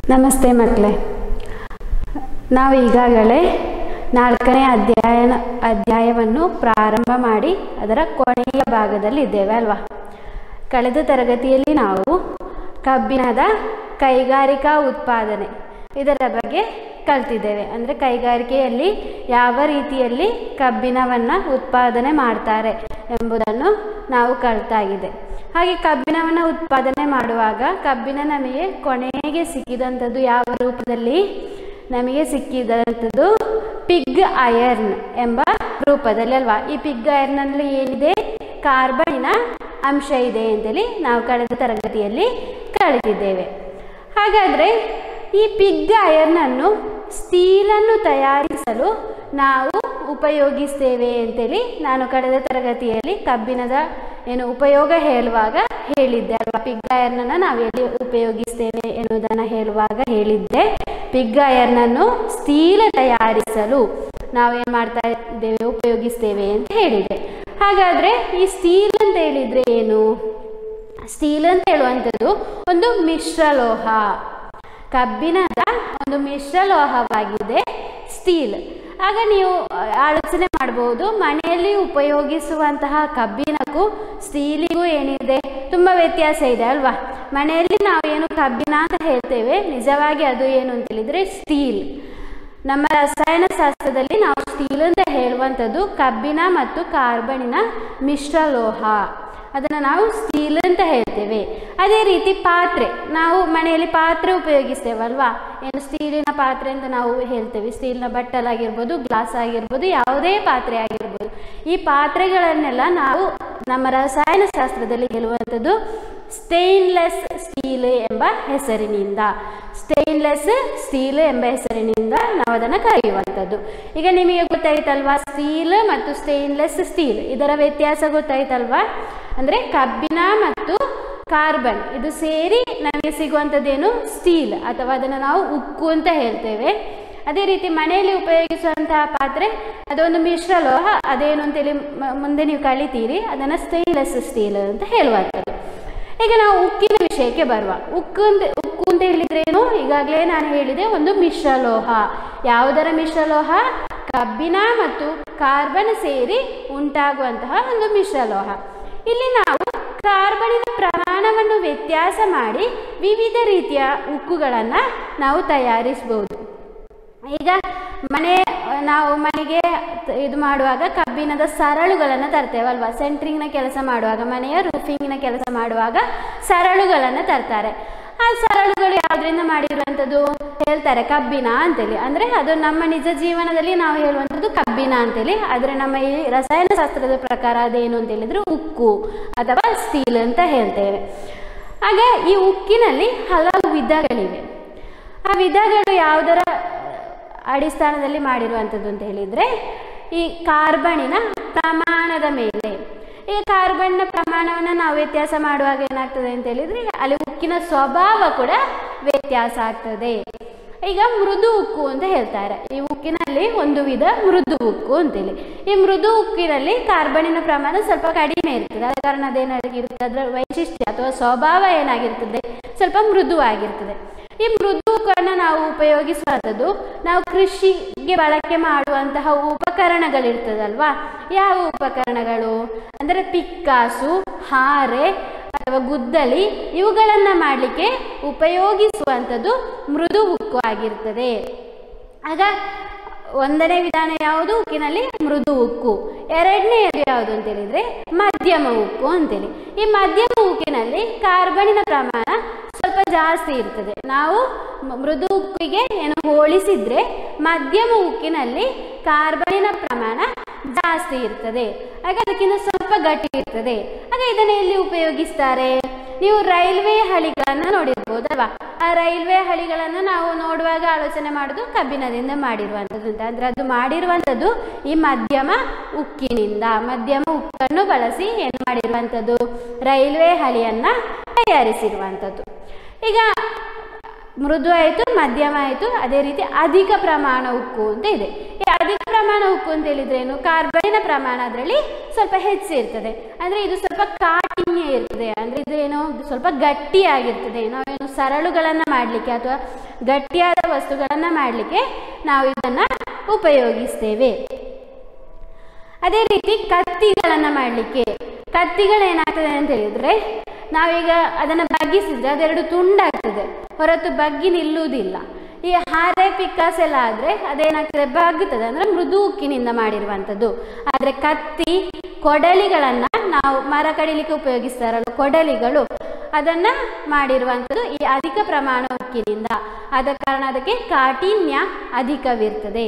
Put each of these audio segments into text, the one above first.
ನಮಸ್ತೆ ಮಕ್ಕಳೇ ನಾವು ಈಗಾಗಲೇ ನಾಲ್ಕನೇ ಅಧ್ಯಾಯನ ಅಧ್ಯಾಯವನ್ನು ಪ್ರಾರಂಭ ಮಾಡಿ ಅದರ ಕೊನೆಯ ಭಾಗದಲ್ಲಿ ಇದ್ದೇವೆ ಅಲ್ವಾ ಕಳೆದ ತರಗತಿಯಲ್ಲಿ ನಾವು ಕಬ್ಬಿಣದ ಕೈಗಾರಿಕಾ ಉತ್ಪಾದನೆ ಇದರ ಬಗ್ಗೆ ಕಲ್ತಿದ್ದೇವೆ ಅಂದರೆ ಕೈಗಾರಿಕೆಯಲ್ಲಿ ಯಾವ ರೀತಿಯಲ್ಲಿ ಕಬ್ಬಿಣವನ್ನು ಉತ್ಪಾದನೆ ಮಾಡ್ತಾರೆ ಎಂಬುದನ್ನು ನಾವು ಕಲ್ತಾಗಿದೆ ಹಾಗೆ ಕಬ್ಬಿಣವನ್ನು ಉತ್ಪಾದನೆ ಮಾಡುವಾಗ ಕಬ್ಬಿಣ ನಮಗೆ ಕೊನೆಗೆ ಸಿಕ್ಕಿದಂಥದ್ದು ಯಾವ ರೂಪದಲ್ಲಿ ನಮಗೆ ಸಿಕ್ಕಿದಂಥದ್ದು ಪಿಗ್ ಅಯರ್ನ್ ಎಂಬ ರೂಪದಲ್ಲಿ ಅಲ್ವಾ ಈ ಪಿಗ್ ಅಯರ್ನಲ್ಲಿ ಏನಿದೆ ಕಾರ್ಬನಿನ ಅಂಶ ಇದೆ ಅಂತೇಳಿ ನಾವು ಕಳೆದ ತರಗತಿಯಲ್ಲಿ ಕಲಿತಿದ್ದೇವೆ ಹಾಗಾದರೆ ಈ ಪಿಗ್ ಅಯರ್ನನ್ನು ಸ್ಟೀಲನ್ನು ತಯಾರಿಸಲು ನಾವು ಉಪಯೋಗಿಸ್ತೇವೆ ಅಂತೇಳಿ ನಾನು ಕಳೆದ ತರಗತಿಯಲ್ಲಿ ಕಬ್ಬಿಣದ ಏನು ಉಪಯೋಗ ಹೇಳುವಾಗ ಹೇಳಿದ್ದೆ ಅಲ್ವಾ ಪಿಗ್ ಅಯರ್ನನ್ನು ನಾವು ಎಲ್ಲಿ ಉಪಯೋಗಿಸ್ತೇವೆ ಎನ್ನುವುದನ್ನು ಹೇಳುವಾಗ ಹೇಳಿದ್ದೆ ಪಿಗ್ ಅಯರ್ನನ್ನು ಸ್ಟೀಲ್ ತಯಾರಿಸಲು ನಾವೇನು ಮಾಡ್ತಾ ಇದ್ದೇವೆ ಉಪಯೋಗಿಸ್ತೇವೆ ಅಂತ ಹೇಳಿದೆ ಹಾಗಾದರೆ ಈ ಸ್ಟೀಲ್ ಅಂತ ಹೇಳಿದರೆ ಏನು ಸ್ಟೀಲ್ ಅಂತ ಹೇಳುವಂಥದ್ದು ಒಂದು ಮಿಶ್ರಲೋಹ ಕಬ್ಬಿಣದ ಒಂದು ಮಿಶ್ರಲೋಹವಾಗಿದೆ ಸ್ಟೀಲ್ ಆಗ ನೀವು ಆಲೋಚನೆ ಮಾಡ್ಬೋದು ಮನೆಯಲ್ಲಿ ಉಪಯೋಗಿಸುವಂತಹ ಕಬ್ಬಿಣಕ್ಕೂ ಸ್ಟೀಲಿಗೂ ಏನಿದೆ ತುಂಬ ವ್ಯತ್ಯಾಸ ಇದೆ ಅಲ್ವಾ ಮನೆಯಲ್ಲಿ ನಾವು ಏನು ಕಬ್ಬಿಣ ಅಂತ ಹೇಳ್ತೇವೆ ನಿಜವಾಗಿ ಅದು ಏನು ಅಂತ ಹೇಳಿದರೆ ಸ್ಟೀಲ್ ನಮ್ಮ ರಸಾಯನಶಾಸ್ತ್ರದಲ್ಲಿ ನಾವು ಸ್ಟೀಲ್ ಅಂತ ಹೇಳುವಂಥದ್ದು ಕಬ್ಬಿಣ ಮತ್ತು ಕಾರ್ಬನಿನ ಮಿಶ್ರಲೋಹ ಅದನ್ನು ನಾವು ಸ್ಟೀಲ್ ಅಂತ ಹೇಳ್ತೇವೆ ಅದೇ ರೀತಿ ಪಾತ್ರೆ ನಾವು ಮನೆಯಲ್ಲಿ ಪಾತ್ರೆ ಉಪಯೋಗಿಸ್ತೇವಲ್ವಾ ಏನು ಸ್ಟೀಲಿನ ಪಾತ್ರೆ ಅಂತ ನಾವು ಹೇಳ್ತೇವೆ ಸ್ಟೀಲ್ನ ಬಟ್ಟಲ್ ಆಗಿರ್ಬೋದು ಗ್ಲಾಸ್ ಆಗಿರ್ಬೋದು ಯಾವುದೇ ಪಾತ್ರೆ ಆಗಿರ್ಬೋದು ಈ ಪಾತ್ರೆಗಳನ್ನೆಲ್ಲ ನಾವು ನಮ್ಮ ರಸಾಯನಶಾಸ್ತ್ರದಲ್ಲಿ ಹೇಳುವಂಥದ್ದು ಸ್ಟೇನ್ಲೆಸ್ ಸ್ಟೀಲ್ ಎಂಬ ಹೆಸರಿನಿಂದ ಸ್ಟೇನ್ಲೆಸ್ ಸ್ಟೀಲ್ ಎಂಬ ಹೆಸರಿನಿಂದ ನಾವು ಅದನ್ನು ಕರೆಯುವಂಥದ್ದು ಈಗ ನಿಮಗೆ ಗೊತ್ತಾಯ್ತಲ್ವಾ ಸ್ಟೀಲ್ ಮತ್ತು ಸ್ಟೇನ್ಲೆಸ್ ಸ್ಟೀಲ್ ಇದರ ವ್ಯತ್ಯಾಸ ಗೊತ್ತಾಯ್ತಲ್ವಾ ಅಂದರೆ ಕಬ್ಬಿಣ ಮತ್ತು ಕಾರ್ಬನ್ ಇದು ಸೇರಿ ನಮಗೆ ಸಿಗುವಂಥದ್ದೇನು ಸ್ಟೀಲ್ ಅಥವಾ ಅದನ್ನು ನಾವು ಉಕ್ಕು ಅಂತ ಹೇಳ್ತೇವೆ ಅದೇ ರೀತಿ ಮನೆಯಲ್ಲಿ ಉಪಯೋಗಿಸುವಂತಹ ಪಾತ್ರೆ ಅದೊಂದು ಮಿಶ್ರಲೋಹ ಅದೇನು ಅಂತೇಳಿ ಮ- ಮುಂದೆ ನೀವು ಕಲಿತೀರಿ ಅದನ್ನು ಸ್ಟೇನ್ಲೆಸ್ ಸ್ಟೀಲ್ ಅಂತ ಹೇಳುವಂಥದ್ದು ಈಗ ನಾವು ಉಕ್ಕಿನ ವಿಷಯಕ್ಕೆ ಬರುವ ಉಕ್ಕು ಅಂತ ಉಕ್ಕು ಅಂತ ಹೇಳಿದ್ರೇನು ಈಗಾಗಲೇ ನಾನು ಹೇಳಿದೆ ಒಂದು ಮಿಶ್ರಲೋಹ ಯಾವುದರ ಮಿಶ್ರಲೋಹ ಕಬ್ಬಿಣ ಮತ್ತು ಕಾರ್ಬನ್ ಸೇರಿ ಉಂಟಾಗುವಂತಹ ಒಂದು ಮಿಶ್ರಲೋಹ ಇಲ್ಲಿ ನಾವು ಕಾರ್ಬನಿನ ಪ್ರಮಾಣವನ್ನು ವ್ಯತ್ಯಾಸ ಮಾಡಿ ವಿವಿಧ ರೀತಿಯ ಉಕ್ಕುಗಳನ್ನು ನಾವು ತಯಾರಿಸಬಹುದು ಈಗ ಮನೆ ನಾವು ಮನೆಗೆ ಇದು ಮಾಡುವಾಗ ಕಬ್ಬಿಣದ ಸರಳುಗಳನ್ನು ತರ್ತೇವಲ್ವಾ ಸೆಂಟ್ರಿಂಗ್ನ ಕೆಲಸ ಮಾಡುವಾಗ ಮನೆಯ ರೂಫಿಂಗ್ನ ಕೆಲಸ ಮಾಡುವಾಗ ಸರಳುಗಳನ್ನು ತರ್ತಾರೆ ಆ ಸರಳುಗಳು ಯಾವುದರಿಂದ ಮಾಡಿರುವಂಥದ್ದು ಹೇಳ್ತಾರೆ ಕಬ್ಬಿಣ ಅಂತೇಳಿ ಅಂದರೆ ಅದು ನಮ್ಮ ನಿಜ ಜೀವನದಲ್ಲಿ ನಾವು ಹೇಳುವಂಥದ್ದು ಕಬ್ಬಿಣ ಅಂತೇಳಿ ಆದರೆ ನಮ್ಮ ಈ ರಸಾಯನಶಾಸ್ತ್ರದ ಪ್ರಕಾರ ಅದೇನು ಅಂತ ಹೇಳಿದ್ರೆ ಉಕ್ಕು ಅಥವಾ ಸ್ಟೀಲ್ ಅಂತ ಹೇಳ್ತೇವೆ ಆಗ ಈ ಉಕ್ಕಿನಲ್ಲಿ ಹಲವು ವಿಧಗಳಿವೆ ಆ ವಿಧಗಳು ಯಾವುದರ ಅಡಿಸ್ಥಾನದಲ್ಲಿ ಮಾಡಿರುವಂಥದ್ದು ಅಂತ ಹೇಳಿದರೆ ಈ ಕಾರ್ಬನಿನ ಪ್ರಮಾಣದ ಮೇಲೆ ಈ ಕಾರ್ಬನ್ನ ಪ್ರಮಾಣವನ್ನು ನಾವು ವ್ಯತ್ಯಾಸ ಮಾಡುವಾಗ ಏನಾಗ್ತದೆ ಅಂತ ಹೇಳಿದರೆ ಅಲ್ಲಿ ಉಕ್ಕಿನ ಸ್ವಭಾವ ಕೂಡ ವ್ಯತ್ಯಾಸ ಆಗ್ತದೆ ಈಗ ಮೃದು ಉಕ್ಕು ಅಂತ ಹೇಳ್ತಾರೆ ಈ ಉಕ್ಕಿನಲ್ಲಿ ಒಂದು ವಿಧ ಮೃದು ಉಕ್ಕು ಅಂತೇಳಿ ಈ ಮೃದು ಉಕ್ಕಿನಲ್ಲಿ ಕಾರ್ಬನಿನ ಪ್ರಮಾಣ ಸ್ವಲ್ಪ ಕಡಿಮೆ ಇರ್ತದೆ ಆದ ಕಾರಣ ಅದೇನಾಗಿರುತ್ತೆ ಅದರ ವೈಶಿಷ್ಟ್ಯ ಅಥವಾ ಸ್ವಭಾವ ಏನಾಗಿರ್ತದೆ ಸ್ವಲ್ಪ ಮೃದುವಾಗಿರ್ತದೆ ಈ ಮೃದು ಉಕ್ಕನ್ನು ನಾವು ಉಪಯೋಗಿಸುವಂಥದ್ದು ನಾವು ಕೃಷಿಗೆ ಬಳಕೆ ಮಾಡುವಂತಹ ಉಪಕರಣಗಳಿರ್ತದಲ್ವಾ ಯಾವ ಉಪಕರಣಗಳು ಅಂದರೆ ಪಿಕ್ಕಾಸು ಹಾರೆ ಅಥವಾ ಗುದ್ದಲಿ ಇವುಗಳನ್ನು ಮಾಡಲಿಕ್ಕೆ ಉಪಯೋಗಿಸುವಂಥದ್ದು ಮೃದು ಉಕ್ಕು ಆಗಿರ್ತದೆ ಆಗ ಒಂದನೇ ವಿಧಾನ ಯಾವುದು ಉಕ್ಕಿನಲ್ಲಿ ಮೃದು ಉಕ್ಕು ಎರಡನೆಯದು ಯಾವುದು ಅಂತ ಹೇಳಿದ್ರೆ ಮಧ್ಯಮ ಉಕ್ಕು ಅಂತೇಳಿ ಈ ಮಧ್ಯಮ ಉಕ್ಕಿನಲ್ಲಿ ಕಾರ್ಬನಿನ ಪ್ರಮಾಣ ಸ್ವಲ್ಪ ಜಾಸ್ತಿ ಇರ್ತದೆ ನಾವು ಮ- ಮೃದು ಉಕ್ಕಿಗೆ ಏನು ಹೋಲಿಸಿದ್ರೆ ಮಧ್ಯಮ ಉಕ್ಕಿನಲ್ಲಿ ಕಾರ್ಬನಿನ ಪ್ರಮಾಣ ಜಾಸ್ತಿ ಇರ್ತದೆ ಆಗ ಅದಕ್ಕಿಂತ ಸ್ವಲ್ಪ ಗಟ್ಟಿ ಇರ್ತದೆ ಆಗ ಇದನ್ನು ಎಲ್ಲಿ ಉಪಯೋಗಿಸ್ತಾರೆ ನೀವು ರೈಲ್ವೆ ಹಳಿಗಳನ್ನು ನೋಡಿರ್ಬೋದಲ್ವಾ ಆ ರೈಲ್ವೆ ಹಳಿಗಳನ್ನು ನಾವು ನೋಡುವಾಗ ಆಲೋಚನೆ ಮಾಡೋದು ಕಬ್ಬಿಣದಿಂದ ಮಾಡಿರುವಂಥದ್ದು ಅಂತ ಅಂದರೆ ಅದು ಮಾಡಿರುವಂಥದ್ದು ಈ ಮಧ್ಯಮ ಉಕ್ಕಿನಿಂದ ಮಧ್ಯಮ ಉಕ್ಕನ್ನು ಬಳಸಿ ಏನು ಮಾಡಿರುವಂಥದ್ದು ರೈಲ್ವೆ ಹಳಿಯನ್ನು ತಯಾರಿಸಿರುವಂಥದ್ದು ಈಗ ಮೃದು ಆಯಿತು ಮಧ್ಯಮ ಆಯಿತು ಅದೇ ರೀತಿ ಅಧಿಕ ಪ್ರಮಾಣ ಉಕ್ಕು ಅಂತ ಇದೆ ಈ ಅಧಿಕ ಪ್ರಮಾಣ ಉಕ್ಕು ಅಂತ ಹೇಳಿದ್ರೇನು ಕಾರ್ಬನಿನ ಪ್ರಮಾಣ ಅದರಲ್ಲಿ ಸ್ವಲ್ಪ ಹೆಚ್ಚಿರ್ತದೆ ಅಂದರೆ ಇದು ಸ್ವಲ್ಪ ಕಾಠಿಣ್ಯ ಕಾಠಿಣ್ಯ ಇರ್ತದೆ ಅಂದರೆ ಇದು ಏನೋ ಸ್ವಲ್ಪ ಗಟ್ಟಿಯಾಗಿರ್ತದೆ ನಾವೇನು ಸರಳುಗಳನ್ನು ಮಾಡಲಿಕ್ಕೆ ಅಥವಾ ಗಟ್ಟಿಯಾದ ವಸ್ತುಗಳನ್ನು ಮಾಡಲಿಕ್ಕೆ ನಾವು ಇದನ್ನು ಉಪಯೋಗಿಸ್ತೇವೆ ಅದೇ ರೀತಿ ಕತ್ತಿಗಳನ್ನು ಮಾಡಲಿಕ್ಕೆ ಕತ್ತಿಗಳೇನಾಗ್ತದೆ ಅಂತ ಹೇಳಿದ್ರೆ ನಾವೀಗ ಅದನ್ನು ಬಗ್ಗಿಸಿದ್ರೆ ಅದೆರಡು ತುಂಡಾಗ್ತದೆ ಹೊರತು ಬಗ್ಗಿ ನಿಲ್ಲುವುದಿಲ್ಲ ಈ ಹಾರೆ ಪಿಕ್ಕಾಸ್ ಎಲ್ಲ ಆದರೆ ಅದೇನಾಗ್ತದೆ ಬಗ್ಗುತ್ತದೆ ಅಂದರೆ ಮೃದು ಉಕ್ಕಿನಿಂದ ಮಾಡಿರುವಂಥದ್ದು ಆದರೆ ಕತ್ತಿ ಕೊಡಲಿಗಳನ್ನು ನಾವು ಮರ ಕಡಿಲಿಕ್ಕೆ ಉಪಯೋಗಿಸ್ತಾರಲ್ಲ ಕೊಡಲಿಗಳು ಅದನ್ನು ಮಾಡಿರುವಂಥದ್ದು ಈ ಅಧಿಕ ಪ್ರಮಾಣ ಉಕ್ಕಿನಿಂದ ಆದ ಕಾರಣ ಅದಕ್ಕೆ ಕಾಠಿಣ್ಯ ಅಧಿಕವಿರ್ತದೆ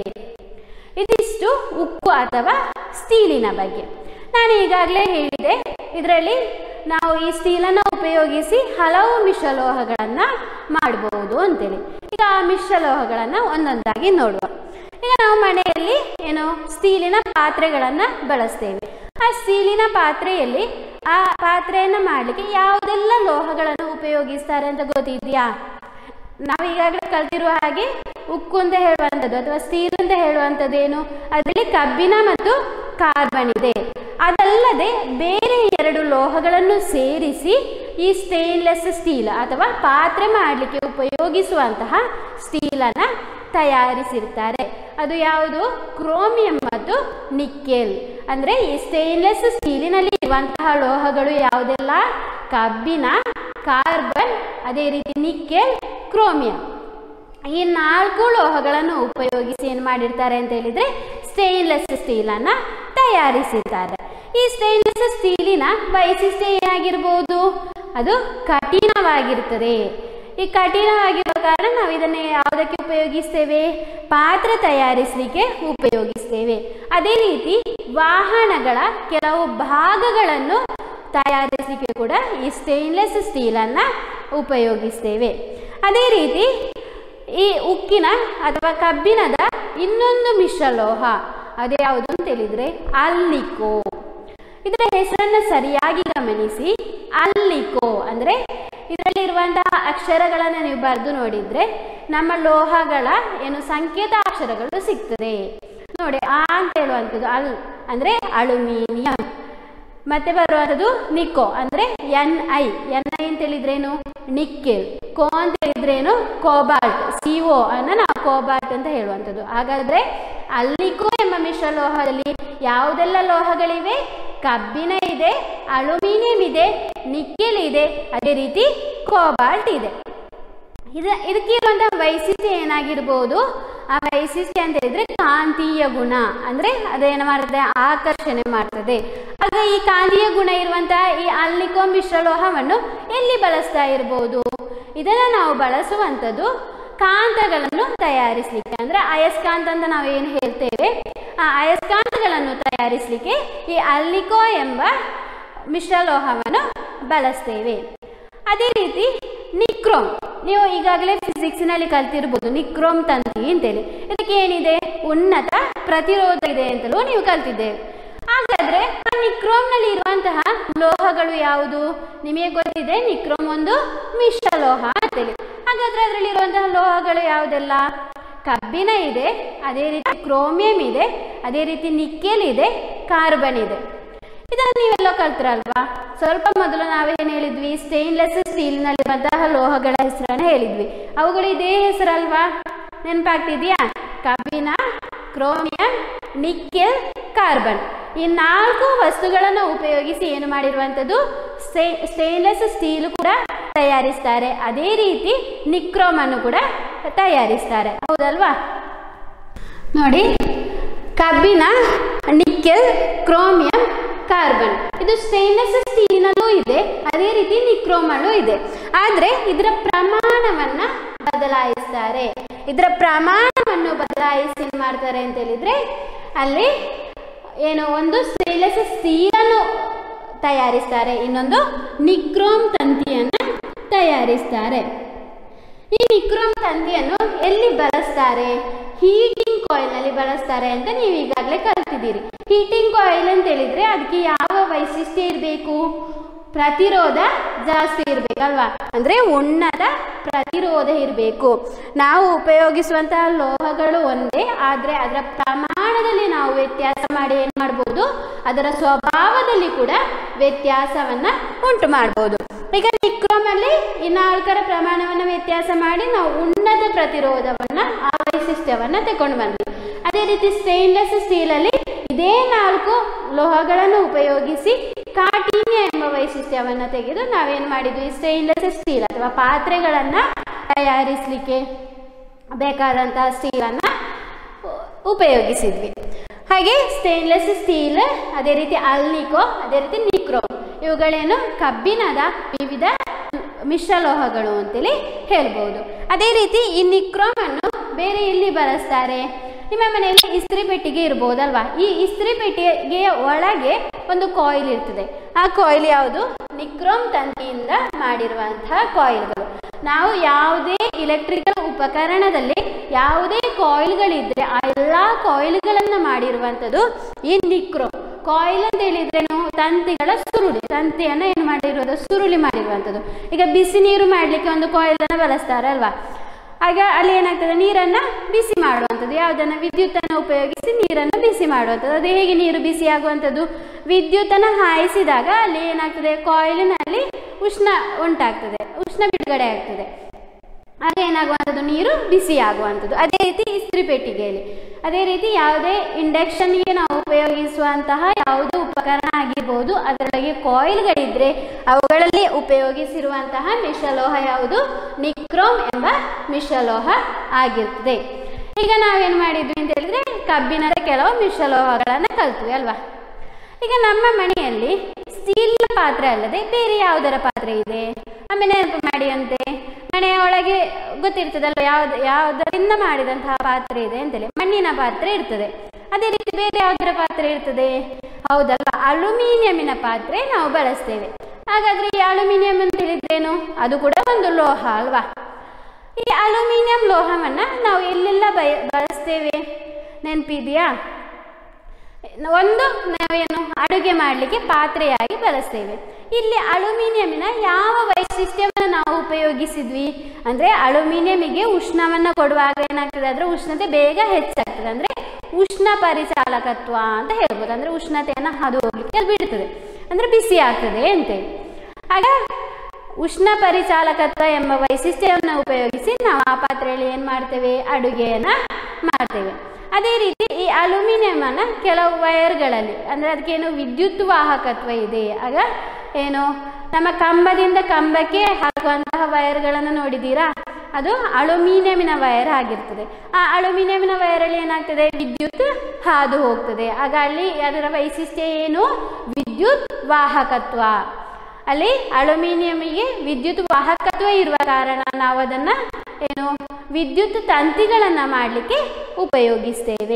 ಇದಿಷ್ಟು ಉಕ್ಕು ಅಥವಾ ಸ್ಟೀಲಿನ ಬಗ್ಗೆ ನಾನು ಈಗಾಗಲೇ ಹೇಳಿದೆ ಇದರಲ್ಲಿ ನಾವು ಈ ಸ್ಟೀಲನ್ನು ಉಪಯೋಗಿಸಿ ಹಲವು ಮಿಶ್ರಲೋಹಗಳನ್ನು ಮಾಡಬಹುದು ಅಂತೇಳಿ ಈಗ ಆ ಮಿಶ್ರಲೋಹಗಳನ್ನು ಒಂದೊಂದಾಗಿ ನೋಡುವ ಈಗ ನಾವು ಮನೆಯಲ್ಲಿ ಏನು ಸ್ಟೀಲಿನ ಪಾತ್ರೆಗಳನ್ನು ಬಳಸ್ತೇವೆ ಆ ಸ್ಟೀಲಿನ ಪಾತ್ರೆಯಲ್ಲಿ ಆ ಪಾತ್ರೆಯನ್ನು ಮಾಡಲಿಕ್ಕೆ ಯಾವುದೆಲ್ಲ ಲೋಹಗಳನ್ನು ಉಪಯೋಗಿಸ್ತಾರೆ ಅಂತ ಗೊತ್ತಿದೆಯಾ ನಾವು ಈಗಾಗಲೇ ಕಲ್ತಿರುವ ಹಾಗೆ ಉಕ್ಕು ಅಂತ ಹೇಳುವಂಥದ್ದು ಅಥವಾ ಸ್ಟೀಲ್ ಅಂತ ಹೇಳುವಂಥದ್ದು ಏನು ಅದರಲ್ಲಿ ಕಬ್ಬಿಣ ಮತ್ತು ಕಾರ್ಬನ್ ಇದೆ ಅದಲ್ಲದೆ ಬೇರೆ ಎರಡು ಲೋಹಗಳನ್ನು ಸೇರಿಸಿ ಈ ಸ್ಟೇನ್ಲೆಸ್ ಸ್ಟೀಲ್ ಅಥವಾ ಪಾತ್ರೆ ಮಾಡಲಿಕ್ಕೆ ಉಪಯೋಗಿಸುವಂತಹ ಸ್ಟೀಲನ್ನು ತಯಾರಿಸಿರ್ತಾರೆ ಅದು ಯಾವುದು ಕ್ರೋಮಿಯಂ ಮತ್ತು ನಿಕ್ಕೆಲ್ ಅಂದರೆ ಈ ಸ್ಟೇನ್ಲೆಸ್ ಸ್ಟೀಲಿನಲ್ಲಿ ಇರುವಂತಹ ಲೋಹಗಳು ಯಾವುದೆಲ್ಲ ಕಬ್ಬಿಣ ಕಾರ್ಬನ್ ಅದೇ ರೀತಿ ನಿಕ್ಕೆಲ್ ಕ್ರೋಮಿಯಂ ಈ ನಾಲ್ಕು ಲೋಹಗಳನ್ನು ಉಪಯೋಗಿಸಿ ಏನು ಮಾಡಿರ್ತಾರೆ ಅಂತ ಹೇಳಿದರೆ ಸ್ಟೇನ್ಲೆಸ್ ಸ್ಟೀಲನ್ನು ತಯಾರಿಸಿರ್ತಾರೆ ಈ ಸ್ಟೇನ್ಲೆಸ್ ಸ್ಟೀಲಿನ ವೈಶಿಷ್ಟ್ಯ ಏನಾಗಿರ್ಬೋದು ಅದು ಕಠಿಣವಾಗಿರ್ತದೆ ಈ ಕಠಿಣವಾಗಿರುವ ಕಾರಣ ನಾವು ಇದನ್ನು ಯಾವುದಕ್ಕೆ ಉಪಯೋಗಿಸ್ತೇವೆ ಪಾತ್ರೆ ತಯಾರಿಸಲಿಕ್ಕೆ ಉಪಯೋಗಿಸ್ತೇವೆ ಅದೇ ರೀತಿ ವಾಹನಗಳ ಕೆಲವು ಭಾಗಗಳನ್ನು ತಯಾರಿಸಲಿಕ್ಕೆ ಕೂಡ ಈ ಸ್ಟೇನ್ಲೆಸ್ ಸ್ಟೀಲನ್ನು ಉಪಯೋಗಿಸ್ತೇವೆ ಅದೇ ರೀತಿ ಈ ಉಕ್ಕಿನ ಅಥವಾ ಕಬ್ಬಿಣದ ಇನ್ನೊಂದು ಮಿಶ್ರಲೋಹ ಅದು ಯಾವುದು ಅಂತ ಹೇಳಿದರೆ ಅಲ್ಲಿಕೋ ಇದರ ಹೆಸರನ್ನು ಸರಿಯಾಗಿ ಗಮನಿಸಿ ಅಲ್ಲಿಕೋ ಅಂದರೆ ಇದರಲ್ಲಿರುವಂತಹ ಅಕ್ಷರಗಳನ್ನು ನೀವು ಬರೆದು ನೋಡಿದರೆ ನಮ್ಮ ಲೋಹಗಳ ಏನು ಸಂಕೇತ ಅಕ್ಷರಗಳು ಸಿಗ್ತದೆ ನೋಡಿ ಆ ಅಂತ ಹೇಳುವಂಥದ್ದು ಅಲ್ ಅಂದರೆ ಅಲ್ಯೂಮಿನಿಯಂ ಮತ್ತೆ ಬರುವಂಥದ್ದು ನಿಕೋ ಅಂದರೆ ಎನ್ ಐ ಎನ್ ಐ ಅಂತ ಹೇಳಿದ್ರೇನು ನಿಕ್ಕೆಲ್ ಕೋ ಅಂತ ಹೇಳಿದ್ರೇನು ಕೋಬಾಲ್ಟ್ ಸಿ ಒ ಅನ್ನು ನಾವು ಕೋಬಾಲ್ಟ್ ಅಂತ ಹೇಳುವಂಥದ್ದು ಹಾಗಾದರೆ ಅಲ್ಲಿಕೋ ಎಂಬ ಮಿಶ್ರಲೋಹದಲ್ಲಿ ಯಾವುದೆಲ್ಲ ಲೋಹಗಳಿವೆ ಕಬ್ಬಿಣ ಇದೆ ಅಲ್ಯೂಮಿನಿಯಂ ಇದೆ ನಿಕ್ಕೆಲ್ ಇದೆ ಅದೇ ರೀತಿ ಕೋಬಾಲ್ಟ್ ಇದೆ ಇದ ಇದಕ್ಕೆ ಇರುವಂತಹ ವೈಶಿಷ್ಟ್ಯ ಏನಾಗಿರ್ಬೋದು ಆ ವೈಶಿಷ್ಟ್ಯ ಅಂತ ಹೇಳಿದ್ರೆ ಕಾಂತೀಯ ಗುಣ ಅಂದರೆ ಅದೇನು ಮಾಡ್ತದೆ ಆಕರ್ಷಣೆ ಮಾಡ್ತದೆ ಆಗ ಈ ಕಾಂತೀಯ ಗುಣ ಇರುವಂತಹ ಈ ಅಲ್ಲಿಕೋ ಮಿಶ್ರಲೋಹವನ್ನು ಎಲ್ಲಿ ಬಳಸ್ತಾ ಇರ್ಬೋದು ಇದನ್ನು ನಾವು ಬಳಸುವಂಥದ್ದು ಕಾಂತಗಳನ್ನು ತಯಾರಿಸಲಿಕ್ಕೆ ಅಂದರೆ ಅಯಸ್ಕಾಂತ ಅಂತ ನಾವು ಏನು ಹೇಳ್ತೇವೆ ಆ ಅಯಸ್ಕಾಂತಗಳನ್ನು ತಯಾರಿಸಲಿಕ್ಕೆ ಈ ಅಲ್ಲಿಕೋ ಎಂಬ ಮಿಶ್ರಲೋಹವನ್ನು ಬಳಸ್ತೇವೆ ಅದೇ ರೀತಿ ನಿಕ್ರೋಮ್ ನೀವು ಈಗಾಗಲೇ ಫಿಸಿಕ್ಸ್ನಲ್ಲಿ ಕಲ್ತಿರ್ಬೋದು ನಿಕ್ರೋಮ್ ತಂತಿ ಅಂತೇಳಿ ಇದಕ್ಕೆ ಏನಿದೆ ಉನ್ನತ ಪ್ರತಿರೋಧ ಇದೆ ಅಂತಲೂ ನೀವು ಕಲ್ತಿದ್ದೇವೆ ಹಾಗಾದ್ರೆ ಆ ನಿಕ್ರೋಮ್ನಲ್ಲಿ ಇರುವಂತಹ ಲೋಹಗಳು ಯಾವುದು ನಿಮಗೆ ಗೊತ್ತಿದೆ ನಿಕ್ರೋಮ್ ಒಂದು ಮಿಶ್ರಲೋಹ ಅಂತೇಳಿ ಹಾಗಾದ್ರೆ ಅದರಲ್ಲಿ ಇರುವಂತಹ ಲೋಹಗಳು ಯಾವುದೆಲ್ಲ ಕಬ್ಬಿಣ ಇದೆ ಅದೇ ರೀತಿ ಕ್ರೋಮಿಯಂ ಇದೆ ಅದೇ ರೀತಿ ನಿಕ್ಕೆಲ್ ಇದೆ ಕಾರ್ಬನ್ ಇದೆ ಇದನ್ನು ನೀವೆಲ್ಲೋ ಕಲ್ತ್ರಲ್ವಾ ಸ್ವಲ್ಪ ಮೊದಲು ನಾವೇನು ಹೇಳಿದ್ವಿ ಸ್ಟೇನ್ಲೆಸ್ ಸ್ಟೀಲ್ನಲ್ಲಿರುವಂತಹ ಲೋಹಗಳ ಹೆಸರನ್ನು ಹೇಳಿದ್ವಿ ಅವುಗಳು ಇದೇ ಹೆಸರಲ್ವಾ ನೆನಪಾಗ್ತಿದೆಯಾ ಕಬ್ಬಿಣ ಕ್ರೋಮಿಯಂ ನಿಕ್ಕೆಲ್ ಕಾರ್ಬನ್ ಈ ನಾಲ್ಕು ವಸ್ತುಗಳನ್ನು ಉಪಯೋಗಿಸಿ ಏನು ಮಾಡಿರುವಂಥದ್ದು ಸ್ಟೇ ಸ್ಟೇನ್ಲೆಸ್ ಸ್ಟೀಲ್ ಕೂಡ ತಯಾರಿಸ್ತಾರೆ ಅದೇ ರೀತಿ ನಿಕ್ರೋಮ್ ಅನ್ನು ಕೂಡ ತಯಾರಿಸ್ತಾರೆ ಹೌದಲ್ವಾ ನೋಡಿ ಕಬ್ಬಿಣ ನಿಕ್ಕೆಲ್ ಕ್ರೋಮಿಯಂ ಕಾರ್ಬನ್ ಇದು ಸ್ಟೇನ್ಲೆಸ್ ಸ್ಟೀಲ್ನಲ್ಲೂ ಇದೆ ಅದೇ ರೀತಿ ನಿಕ್ರೋಮಲ್ಲೂ ಇದೆ ಆದರೆ ಇದರ ಪ್ರಮಾಣವನ್ನು ಬದಲಾಯಿಸ್ತಾರೆ ಇದರ ಪ್ರಮಾಣವನ್ನು ಬದಲಾಯಿಸಿ ಏನು ಮಾಡ್ತಾರೆ ಅಂತ ಹೇಳಿದ್ರೆ ಅಲ್ಲಿ ಏನು ಒಂದು ಸ್ಟೇನ್ಲೆಸ್ ಸ್ಟೀಲನ್ನು ತಯಾರಿಸ್ತಾರೆ ಇನ್ನೊಂದು ನಿಕ್ರೋಮ್ ತಂತಿಯನ್ನು ತಯಾರಿಸ್ತಾರೆ ಈ ನಿಕ್ರೋಮ್ ತಂತಿಯನ್ನು ಎಲ್ಲಿ ಬಳಸ್ತಾರೆ ಹೀಟಿಂಗ್ ಕಾಯಿಲ್ನಲ್ಲಿ ಬಳಸ್ತಾರೆ ಅಂತ ನೀವು ಈಗಾಗಲೇ ಕಲ್ತಿದ್ದೀರಿ ಹೀಟಿಂಗ್ ಕಾಯಿಲ್ ಅಂತ ಹೇಳಿದ್ರೆ ಅದಕ್ಕೆ ಯಾವ ವೈಶಿಷ್ಟ್ಯ ಇರಬೇಕು ಪ್ರತಿರೋಧ ಜಾಸ್ತಿ ಇರಬೇಕಲ್ವಾ ಅಂದರೆ ಉನ್ನತ ಪ್ರತಿರೋಧ ಇರಬೇಕು ನಾವು ಉಪಯೋಗಿಸುವಂತಹ ಲೋಹಗಳು ಒಂದೇ ಆದರೆ ಅದರ ಪ್ರಮಾಣ ಪ್ರಮಾಣದಲ್ಲಿ ನಾವು ವ್ಯತ್ಯಾಸ ಮಾಡಿ ಏನು ಮಾಡ್ಬೋದು ಅದರ ಸ್ವಭಾವದಲ್ಲಿ ಕೂಡ ವ್ಯತ್ಯಾಸವನ್ನ ಉಂಟು ಮಾಡ್ಬೋದು ಈಗ ನಿಕ್ರೋಮಲ್ಲಿ ಈ ನಾಲ್ಕರ ಪ್ರಮಾಣವನ್ನು ವ್ಯತ್ಯಾಸ ಮಾಡಿ ನಾವು ಉನ್ನತ ಪ್ರತಿರೋಧವನ್ನ ಆ ವೈಶಿಷ್ಟ್ಯವನ್ನ ತಗೊಂಡು ಬಂದ್ವಿ ಅದೇ ರೀತಿ ಸ್ಟೇನ್ಲೆಸ್ ಸ್ಟೀಲಲ್ಲಿ ಇದೇ ನಾಲ್ಕು ಲೋಹಗಳನ್ನು ಉಪಯೋಗಿಸಿ ಕಾಠಿಣ್ಯ ಎಂಬ ವೈಶಿಷ್ಟ್ಯವನ್ನ ತೆಗೆದು ನಾವೇನು ಮಾಡಿದ್ವಿ ಸ್ಟೇನ್ಲೆಸ್ ಸ್ಟೀಲ್ ಅಥವಾ ಪಾತ್ರೆಗಳನ್ನ ತಯಾರಿಸಲಿಕ್ಕೆ ಬೇಕಾದಂತಹ ಸ್ಟೀಲನ್ನು ಉಪಯೋಗಿಸಿದ್ವಿ ಹಾಗೆ ಸ್ಟೇನ್ಲೆಸ್ ಸ್ಟೀಲ್ ಅದೇ ರೀತಿ ಅಲ್ನಿಕೋ ಅದೇ ರೀತಿ ನಿಕ್ರೋ ಇವುಗಳೇನು ಕಬ್ಬಿಣದ ವಿವಿಧ ಮಿಶ್ರಲೋಹಗಳು ಅಂತೇಳಿ ಹೇಳ್ಬೋದು ಅದೇ ರೀತಿ ಈ ನಿಕ್ರೋಮನ್ನು ಬೇರೆ ಎಲ್ಲಿ ಬಳಸ್ತಾರೆ ನಿಮ್ಮ ಮನೆಯಲ್ಲಿ ಇಸ್ತ್ರಿ ಪೆಟ್ಟಿಗೆ ಇರ್ಬೋದಲ್ವಾ ಈ ಇಸ್ತ್ರಿ ಪೆಟ್ಟಿಗೆಯ ಒಳಗೆ ಒಂದು ಕಾಯಿಲ್ ಇರ್ತದೆ ಆ ಕಾಯಿಲ್ ಯಾವುದು ನಿಕ್ರೋಮ್ ತಂತಿಯಿಂದ ಮಾಡಿರುವಂತಹ ಕಾಯಿಲ್ಗಳು ನಾವು ಯಾವುದೇ ಇಲೆಕ್ಟ್ರಿಕಲ್ ಉಪಕರಣದಲ್ಲಿ ಯಾವುದೇ ಕಾಯಿಲ್ಗಳಿದ್ರೆ ಆ ಎಲ್ಲ ಕಾಯಿಲ್ಗಳನ್ನು ಮಾಡಿರುವಂಥದ್ದು ಈ ನಿಕ್ರೋಮ್ ಕಾಯಿಲ್ ಅಂತ ಹೇಳಿದ್ರೇನು ತಂತಿಗಳ ಸುರುಳಿ ತಂತಿಯನ್ನು ಏನು ಮಾಡಿರೋದು ಸುರುಳಿ ಮಾಡಿರುವಂಥದ್ದು ಈಗ ಬಿಸಿ ನೀರು ಮಾಡಲಿಕ್ಕೆ ಒಂದು ಕಾಯಿಲನ್ನು ಬಳಸ್ತಾರೆ ಅಲ್ವಾ ಆಗ ಅಲ್ಲಿ ಏನಾಗ್ತದೆ ನೀರನ್ನು ಬಿಸಿ ಮಾಡುವಂಥದ್ದು ಯಾವುದನ್ನು ವಿದ್ಯುತ್ತನ್ನು ಉಪಯೋಗಿಸಿ ನೀರನ್ನು ಬಿಸಿ ಮಾಡುವಂಥದ್ದು ಅದು ಹೇಗೆ ನೀರು ಬಿಸಿ ಆಗುವಂಥದ್ದು ವಿದ್ಯುತ್ತನ್ನು ಹಾಯಿಸಿದಾಗ ಅಲ್ಲಿ ಏನಾಗ್ತದೆ ಕಾಯಿಲಿನಲ್ಲಿ ಉಷ್ಣ ಉಂಟಾಗ್ತದೆ ಉಷ್ಣ ಬಿಡುಗಡೆ ಆಗ್ತದೆ ಆಗ ಏನಾಗುವಂಥದ್ದು ನೀರು ಬಿಸಿ ಆಗುವಂಥದ್ದು ಅದೇ ರೀತಿ ಇಸ್ತ್ರಿ ಪೆಟ್ಟಿಗೆಯಲ್ಲಿ ಅದೇ ರೀತಿ ಯಾವುದೇ ಇಂಡಕ್ಷನ್ಗೆ ನಾವು ಉಪಯೋಗಿಸುವಂತಹ ಯಾವುದೇ ಉಪಕರಣ ಆಗಿರ್ಬೋದು ಅದರೊಳಗೆ ಕಾಯಿಲ್ಗಳಿದ್ರೆ ಅವುಗಳಲ್ಲಿ ಉಪಯೋಗಿಸಿರುವಂತಹ ಮಿಶ್ರಲೋಹ ಯಾವುದು ನಿಕ್ರೋಮ್ ಎಂಬ ಮಿಶ್ರಲೋಹ ಆಗಿರ್ತದೆ ಈಗ ನಾವೇನು ಮಾಡಿದ್ವಿ ಅಂತ ಹೇಳಿದ್ರೆ ಕಬ್ಬಿಣದ ಕೆಲವು ಮಿಶ್ರಲೋಹಗಳನ್ನು ಕಲ್ತ್ವಿ ಅಲ್ವಾ ಈಗ ನಮ್ಮ ಮನೆಯಲ್ಲಿ ಸ್ಟೀಲ್ ಪಾತ್ರೆ ಅಲ್ಲದೆ ಬೇರೆ ಯಾವುದರ ಪಾತ್ರೆ ಇದೆ ಆಮೇಲೆ ನೆನಪು ಮಾಡಿ ಅಂತೆ ಮನೆಯ ಒಳಗೆ ಗೊತ್ತಿರ್ತದಲ್ಲ ಯಾವ್ದು ಯಾವುದರಿಂದ ಮಾಡಿದಂತಹ ಪಾತ್ರೆ ಇದೆ ಅಂತೇಳಿ ಮಣ್ಣಿನ ಪಾತ್ರೆ ಇರ್ತದೆ ಅದೇ ರೀತಿ ಬೇರೆ ಯಾವುದರ ಪಾತ್ರೆ ಇರ್ತದೆ ಹೌದಲ್ಲ ಅಲ್ಯೂಮಿನಿಯಮಿನ ಪಾತ್ರೆ ನಾವು ಬಳಸ್ತೇವೆ ಹಾಗಾದ್ರೆ ಈ ಅಲ್ಯೂಮಿನಿಯಂ ಅಂತ ಹೇಳಿದ್ರೇನು ಅದು ಕೂಡ ಒಂದು ಲೋಹ ಅಲ್ವಾ ಈ ಅಲ್ಯೂಮಿನಿಯಂ ಲೋಹವನ್ನ ನಾವು ಎಲ್ಲೆಲ್ಲ ಬಯ ಬಳಸ್ತೇವೆ ನೆನಪಿದೆಯಾ ಒಂದು ನಾವೇನು ಅಡುಗೆ ಮಾಡಲಿಕ್ಕೆ ಪಾತ್ರೆಯಾಗಿ ಬಳಸ್ತೇವೆ ಇಲ್ಲಿ ಅಲ್ಯೂಮಿನಿಯಮಿನ ಯಾವ ವೈಶಿಷ್ಟ್ಯವನ್ನು ನಾವು ಉಪಯೋಗಿಸಿದ್ವಿ ಅಂದರೆ ಅಲ್ಯೂಮಿನಿಯಮಿಗೆ ಉಷ್ಣವನ್ನು ಕೊಡುವಾಗ ಏನಾಗ್ತದೆ ಅದರ ಉಷ್ಣತೆ ಬೇಗ ಹೆಚ್ಚಾಗ್ತದೆ ಅಂದರೆ ಉಷ್ಣ ಪರಿಚಾಲಕತ್ವ ಅಂತ ಹೇಳ್ಬೋದು ಅಂದರೆ ಉಷ್ಣತೆಯನ್ನು ಹಾದು ಹೋಗ್ಲಿಕ್ಕೆ ಅದು ಬಿಡ್ತದೆ ಅಂದರೆ ಬಿಸಿ ಆಗ್ತದೆ ಅಂತೇಳಿ ಆಗ ಉಷ್ಣ ಪರಿಚಾಲಕತ್ವ ಎಂಬ ವೈಶಿಷ್ಟ್ಯವನ್ನು ಉಪಯೋಗಿಸಿ ನಾವು ಆ ಪಾತ್ರೆಯಲ್ಲಿ ಏನು ಮಾಡ್ತೇವೆ ಅಡುಗೆಯನ್ನು ಮಾಡ್ತೇವೆ ಅದೇ ರೀತಿ ಈ ಅಲ್ಯೂಮಿನಿಯಮನ್ನು ಕೆಲವು ವಯರ್ಗಳಲ್ಲಿ ಅಂದರೆ ಅದಕ್ಕೇನು ವಿದ್ಯುತ್ ವಾಹಕತ್ವ ಇದೆ ಆಗ ಏನು ನಮ್ಮ ಕಂಬದಿಂದ ಕಂಬಕ್ಕೆ ಹಾಕುವಂತಹ ವಯರ್ಗಳನ್ನು ನೋಡಿದ್ದೀರಾ ಅದು ಅಲ್ಯೂಮಿನಿಯಮಿನ ವಯರ್ ಆಗಿರ್ತದೆ ಆ ಅಲ್ಯೂಮಿನಿಯಮಿನ ವಯರಲ್ಲಿ ಏನಾಗ್ತದೆ ವಿದ್ಯುತ್ ಹಾದು ಹೋಗ್ತದೆ ಆಗ ಅಲ್ಲಿ ಅದರ ವೈಶಿಷ್ಟ್ಯ ಏನು ವಿದ್ಯುತ್ ವಾಹಕತ್ವ ಅಲ್ಲಿ ಅಲ್ಯೂಮಿನಿಯಮಿಗೆ ವಿದ್ಯುತ್ ವಾಹಕತ್ವ ಇರುವ ಕಾರಣ ನಾವು ಅದನ್ನು ಏನು ವಿದ್ಯುತ್ ತಂತಿಗಳನ್ನು ಮಾಡಲಿಕ್ಕೆ ಉಪಯೋಗಿಸ್ತೇವೆ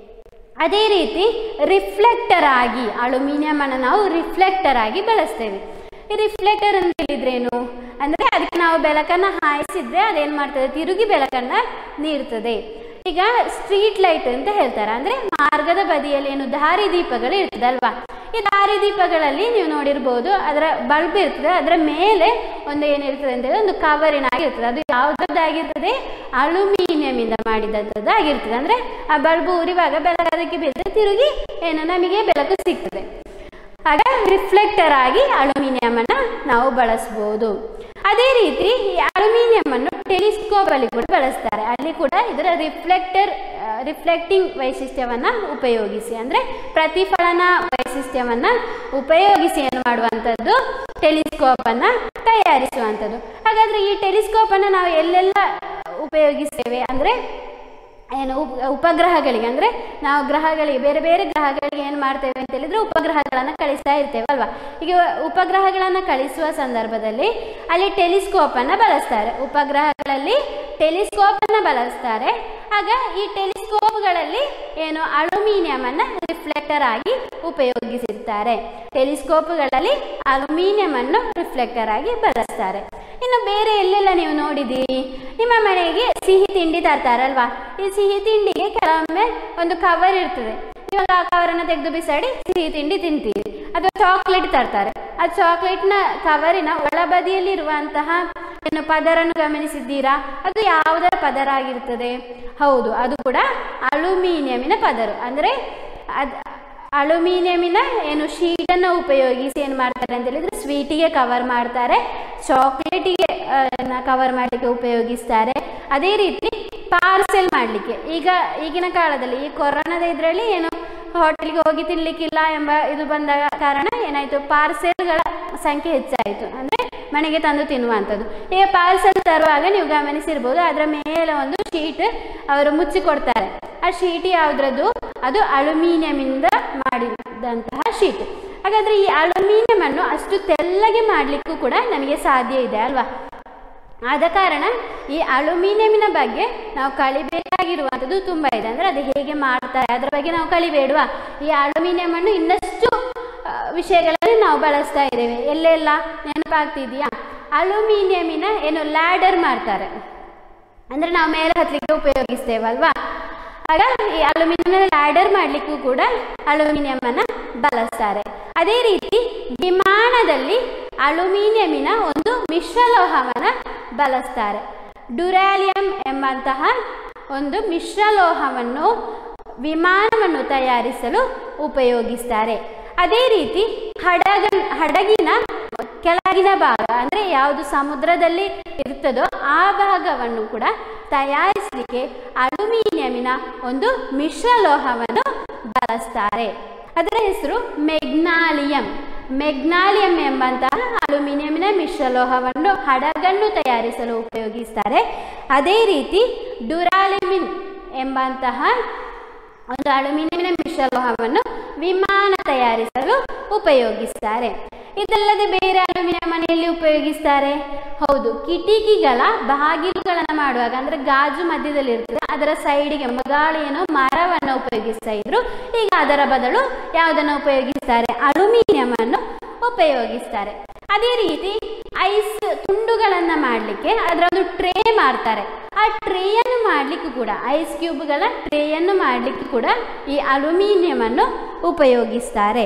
ಅದೇ ರೀತಿ ರಿಫ್ಲೆಕ್ಟರ್ ಆಗಿ ಅಲ್ಯೂಮಿನಿಯಮನ್ನು ನಾವು ರಿಫ್ಲೆಕ್ಟರ್ ಆಗಿ ಬಳಸ್ತೇವೆ ಈ ರಿಫ್ಲೆಕ್ಟರ್ ಅಂತ ಹೇಳಿದ್ರೇನು ಅಂದರೆ ಅದಕ್ಕೆ ನಾವು ಬೆಳಕನ್ನು ಹಾಯಿಸಿದ್ರೆ ಅದೇನು ಮಾಡ್ತದೆ ತಿರುಗಿ ಬೆಳಕನ್ನು ನೀಡ್ತದೆ ಈಗ ಸ್ಟ್ರೀಟ್ ಲೈಟ್ ಅಂತ ಹೇಳ್ತಾರೆ ಅಂದರೆ ಮಾರ್ಗದ ಬದಿಯಲ್ಲಿ ಏನು ದಾರಿ ದೀಪಗಳು ಇರ್ತದೆ ಅಲ್ವಾ ಈ ದಾರಿ ದೀಪಗಳಲ್ಲಿ ನೀವು ನೋಡಿರ್ಬೋದು ಅದರ ಬಲ್ಬ್ ಇರ್ತದೆ ಅದರ ಮೇಲೆ ಒಂದು ಏನಿರ್ತದೆ ಅಂತೇಳಿ ಒಂದು ಕವರಿನ ಆಗಿರ್ತದೆ ಅದು ಯಾವುದಾಗಿರ್ತದೆ ಅಲ್ಯೂಮಿನಿಯಮಿಂದ ಮಾಡಿದಂಥದ್ದು ಆಗಿರ್ತದೆ ಅಂದರೆ ಆ ಬಲ್ಬ್ ಉರಿವಾಗ ಬೆಳಕು ಅದಕ್ಕೆ ಬೀಳ್ತದೆ ತಿರುಗಿ ಏನು ನಮಗೆ ಬೆಳಕು ಸಿಗ್ತದೆ ಆಗ ರಿಫ್ಲೆಕ್ಟರ್ ಆಗಿ ಅಲ್ಯೂಮಿನಿಯಂ ಅನ್ನ ನಾವು ಬಳಸ್ಬೋದು ಅದೇ ರೀತಿ ಈ ಅಲ್ಯೂಮಿನಿಯಂ ಅನ್ನು ಟೆಲಿಸ್ಕೋಪ್ ಅಲ್ಲಿ ಕೂಡ ಬಳಸ್ತಾರೆ ಅಲ್ಲಿ ಕೂಡ ಇದರ ರಿಫ್ಲೆಕ್ಟರ್ ರಿಫ್ಲೆಕ್ಟಿಂಗ್ ವೈಶಿಷ್ಟ್ಯವನ್ನ ಉಪಯೋಗಿಸಿ ಅಂದ್ರೆ ಪ್ರತಿಫಲನ ವೈಶಿಷ್ಟ್ಯವನ್ನ ಉಪಯೋಗಿಸಿ ಏನು ಮಾಡುವಂಥದ್ದು ಟೆಲಿಸ್ಕೋಪ್ ಅನ್ನ ತಯಾರಿಸುವಂಥದ್ದು ಹಾಗಾದ್ರೆ ಈ ಟೆಲಿಸ್ಕೋಪ್ ಅನ್ನ ನಾವು ಎಲ್ಲೆಲ್ಲ ಉಪಯೋಗಿಸ್ತೇವೆ ಅಂದ್ರೆ ಏನು ಉಪ ಉಪಗ್ರಹಗಳಿಗೆ ಅಂದರೆ ನಾವು ಗ್ರಹಗಳಿಗೆ ಬೇರೆ ಬೇರೆ ಗ್ರಹಗಳಿಗೆ ಏನು ಮಾಡ್ತೇವೆ ಅಂತ ಹೇಳಿದ್ರೆ ಉಪಗ್ರಹಗಳನ್ನು ಕಳಿಸ್ತಾ ಇರ್ತೇವೆ ಅಲ್ವಾ ಈಗ ಉಪಗ್ರಹಗಳನ್ನು ಕಳಿಸುವ ಸಂದರ್ಭದಲ್ಲಿ ಅಲ್ಲಿ ಟೆಲಿಸ್ಕೋಪನ್ನು ಬಳಸ್ತಾರೆ ಉಪಗ್ರಹಗಳಲ್ಲಿ ಟೆಲಿಸ್ಕೋಪನ್ನು ಬಳಸ್ತಾರೆ ಆಗ ಈ ಟೆಲಿಸ್ಕೋಪ್ಗಳಲ್ಲಿ ಏನು ಅಲ್ಯೂಮಿನಿಯಮನ್ನು ರಿಫ್ಲೆಕ್ಟರ್ ಆಗಿ ಉಪಯೋಗಿಸಿರ್ತಾರೆ ಟೆಲಿಸ್ಕೋಪ್ಗಳಲ್ಲಿ ಅಲ್ಯೂಮಿನಿಯಮನ್ನು ರಿಫ್ಲೆಕ್ಟರ್ ಆಗಿ ಬಳಸ್ತಾರೆ ಇನ್ನು ಬೇರೆ ಎಲ್ಲೆಲ್ಲ ನೀವು ನೋಡಿದ್ದೀರಿ ನಿಮ್ಮ ಮನೆಗೆ ಸಿಹಿ ತಿಂಡಿ ತರ್ತಾರಲ್ವಾ ಈ ಸಿಹಿ ತಿಂಡಿಗೆ ಕೆಲವೊಮ್ಮೆ ಒಂದು ಕವರ್ ಇರ್ತದೆ ಇವಾಗ ಆ ಕವರನ್ನು ತೆಗೆದು ಬಿಸಾಡಿ ಸಿಹಿ ತಿಂಡಿ ತಿಂತೀರಿ ಅಥವಾ ಚಾಕ್ಲೇಟ್ ತರ್ತಾರೆ ಆ ಚಾಕ್ಲೇಟ್ನ ಕವರಿನ ಒಳಬದಿಯಲ್ಲಿರುವಂತಹ ಏನು ಪದರನ್ನು ಗಮನಿಸಿದ್ದೀರಾ ಅದು ಯಾವುದರ ಪದರ ಆಗಿರ್ತದೆ ಹೌದು ಅದು ಕೂಡ ಅಲ್ಯೂಮಿನಿಯಮಿನ ಪದರು ಅಂದರೆ ಅದು ಅಲ್ಯೂಮಿನಿಯಮಿನ ಏನು ಶೀಟನ್ನು ಉಪಯೋಗಿಸಿ ಏನು ಮಾಡ್ತಾರೆ ಅಂತ ಹೇಳಿದ್ರೆ ಸ್ವೀಟಿಗೆ ಕವರ್ ಮಾಡ್ತಾರೆ ಚಾಕ್ಲೇಟಿಗೆ ಕವರ್ ಮಾಡಲಿಕ್ಕೆ ಉಪಯೋಗಿಸ್ತಾರೆ ಅದೇ ರೀತಿ ಪಾರ್ಸೆಲ್ ಮಾಡಲಿಕ್ಕೆ ಈಗ ಈಗಿನ ಕಾಲದಲ್ಲಿ ಈ ಕೊರೋನಾದ ಇದರಲ್ಲಿ ಏನು ಹೋಟೆಲ್ಗೆ ಹೋಗಿ ತಿನ್ಲಿಕ್ಕಿಲ್ಲ ಎಂಬ ಇದು ಬಂದ ಕಾರಣ ಏನಾಯಿತು ಪಾರ್ಸೆಲ್ಗಳ ಸಂಖ್ಯೆ ಹೆಚ್ಚಾಯಿತು ಅಂದರೆ ಮನೆಗೆ ತಂದು ತಿನ್ನುವಂಥದ್ದು ಈಗ ಪಾರ್ಸೆಲ್ ತರುವಾಗ ನೀವು ಗಮನಿಸಿರ್ಬೋದು ಅದರ ಮೇಲೆ ಒಂದು ಶೀಟ್ ಅವರು ಮುಚ್ಚಿಕೊಡ್ತಾರೆ ಆ ಶೀಟ್ ಯಾವುದ್ರದ್ದು ಅದು ಅಲ್ಯೂಮಿನಿಯಮಿಂದ ಮಾಡಿದಂತಹ ಶೀಟ್ ಹಾಗಾದರೆ ಈ ಅಲ್ಯೂಮಿನಿಯಮನ್ನು ಅಷ್ಟು ತೆಳ್ಳಗೆ ಮಾಡಲಿಕ್ಕೂ ಕೂಡ ನಮಗೆ ಸಾಧ್ಯ ಇದೆ ಅಲ್ವಾ ಆದ ಕಾರಣ ಈ ಅಲ್ಯೂಮಿನಿಯಮಿನ ಬಗ್ಗೆ ನಾವು ಕಲಿಬೇಕಾಗಿರುವಂಥದ್ದು ತುಂಬ ಇದೆ ಅಂದರೆ ಅದು ಹೇಗೆ ಮಾಡ್ತಾರೆ ಅದರ ಬಗ್ಗೆ ನಾವು ಕಲಿಬೇಡುವ ಈ ಅಲ್ಯೂಮಿನಿಯಮನ್ನು ಇನ್ನಷ್ಟು ಆ, ವಿಷಯಗಳಲ್ಲಿ ನಾವು ಬಳಸ್ತಾ ಇದ್ದೇವೆ ಎಲ್ಲೆಲ್ಲ ನೆನಪಾಗ್ತಿದೆಯಾ ಅಲ್ಯೂಮಿನಿಯಮಿನ ಏನು ಲ್ಯಾಡರ್ ಮಾಡ್ತಾರೆ ಅಂದರೆ ನಾವು ಮೇಲೆ ಹತ್ತಲಿಕ್ಕೆ ಉಪಯೋಗಿಸ್ತೇವಲ್ವಾ ಆಗ ಈ ಅಲ್ಯೂಮಿನಿಯಂ ಲ್ಯಾಡರ್ ಮಾಡಲಿಕ್ಕೂ ಕೂಡ ಅಲ್ಯೂಮಿನಿಯಮನ್ನು ಬಳಸ್ತಾರೆ ಅದೇ ರೀತಿ ವಿಮಾನದಲ್ಲಿ ಅಲ್ಯೂಮಿನಿಯಮಿನ ಒಂದು ಮಿಶ್ರಲೋಹವನ್ನು ಬಳಸ್ತಾರೆ ಡುರಾಲಿಯಂ ಎಂಬಂತಹ ಒಂದು ಮಿಶ್ರಲೋಹವನ್ನು ವಿಮಾನವನ್ನು ತಯಾರಿಸಲು ಉಪಯೋಗಿಸ್ತಾರೆ ಅದೇ ರೀತಿ ಹಡಗ ಹಡಗಿನ ಕೆಳಗಿನ ಭಾಗ ಅಂದರೆ ಯಾವುದು ಸಮುದ್ರದಲ್ಲಿ ಇರ್ತದೋ ಆ ಭಾಗವನ್ನು ಕೂಡ ತಯಾರಿಸಲಿಕ್ಕೆ ಅಲ್ಯೂಮಿನಿಯಮಿನ ಒಂದು ಮಿಶ್ರಲೋಹವನ್ನು ಬಳಸ್ತಾರೆ ಅದರ ಹೆಸರು ಮೆಗ್ನಾಲಿಯಂ ಮೆಗ್ನಾಲಿಯಂ ಎಂಬಂತಹ ಅಲ್ಯೂಮಿನಿಯಂನ ಮಿಶ್ರಲೋಹವನ್ನು ಹಡಗನ್ನು ತಯಾರಿಸಲು ಉಪಯೋಗಿಸ್ತಾರೆ ಅದೇ ರೀತಿ ಡುರಾಲಿಮಿನ್ ಎಂಬಂತಹ ಒಂದು ಅಲ್ಯೂಮಿನಿಯಂನ ಮಿಶ್ರಲೋಹವನ್ನು ವಿಮಾನ ತಯಾರಿಸಲು ಉಪಯೋಗಿಸ್ತಾರೆ ಇದಲ್ಲದೆ ಬೇರೆ ಅಲ್ಯೂಮಿನಿಯಂ ಮನೆಯಲ್ಲಿ ಉಪಯೋಗಿಸ್ತಾರೆ ಹೌದು ಕಿಟಕಿಗಳ ಬಾಗಿಲುಗಳನ್ನು ಮಾಡುವಾಗ ಅಂದರೆ ಗಾಜು ಮಧ್ಯದಲ್ಲಿ ಇರ್ತದೆ ಅದರ ಸೈಡಿಗೆ ಮಗಾಳಿಯನ್ನು ಮರವನ್ನು ಉಪಯೋಗಿಸ್ತಾ ಇದ್ರು ಈಗ ಅದರ ಬದಲು ಯಾವುದನ್ನು ಉಪಯೋಗಿಸ್ತಾರೆ ಅಲ್ಯೂಮಿನಿಯಂ ಅನ್ನು ಉಪಯೋಗಿಸ್ತಾರೆ ಅದೇ ರೀತಿ ಐಸ್ ತುಂಡುಗಳನ್ನು ಮಾಡಲಿಕ್ಕೆ ಅದರ ಒಂದು ಟ್ರೇ ಮಾಡ್ತಾರೆ ಆ ಟ್ರೇಯನ್ನು ಮಾಡಲಿಕ್ಕೂ ಕೂಡ ಐಸ್ ಕ್ಯೂಬ್ಗಳ ಟ್ರೇಯನ್ನು ಮಾಡಲಿಕ್ಕೆ ಕೂಡ ಈ ಅಲ್ಯೂಮಿನಿಯಂ ಅನ್ನು ಉಪಯೋಗಿಸ್ತಾರೆ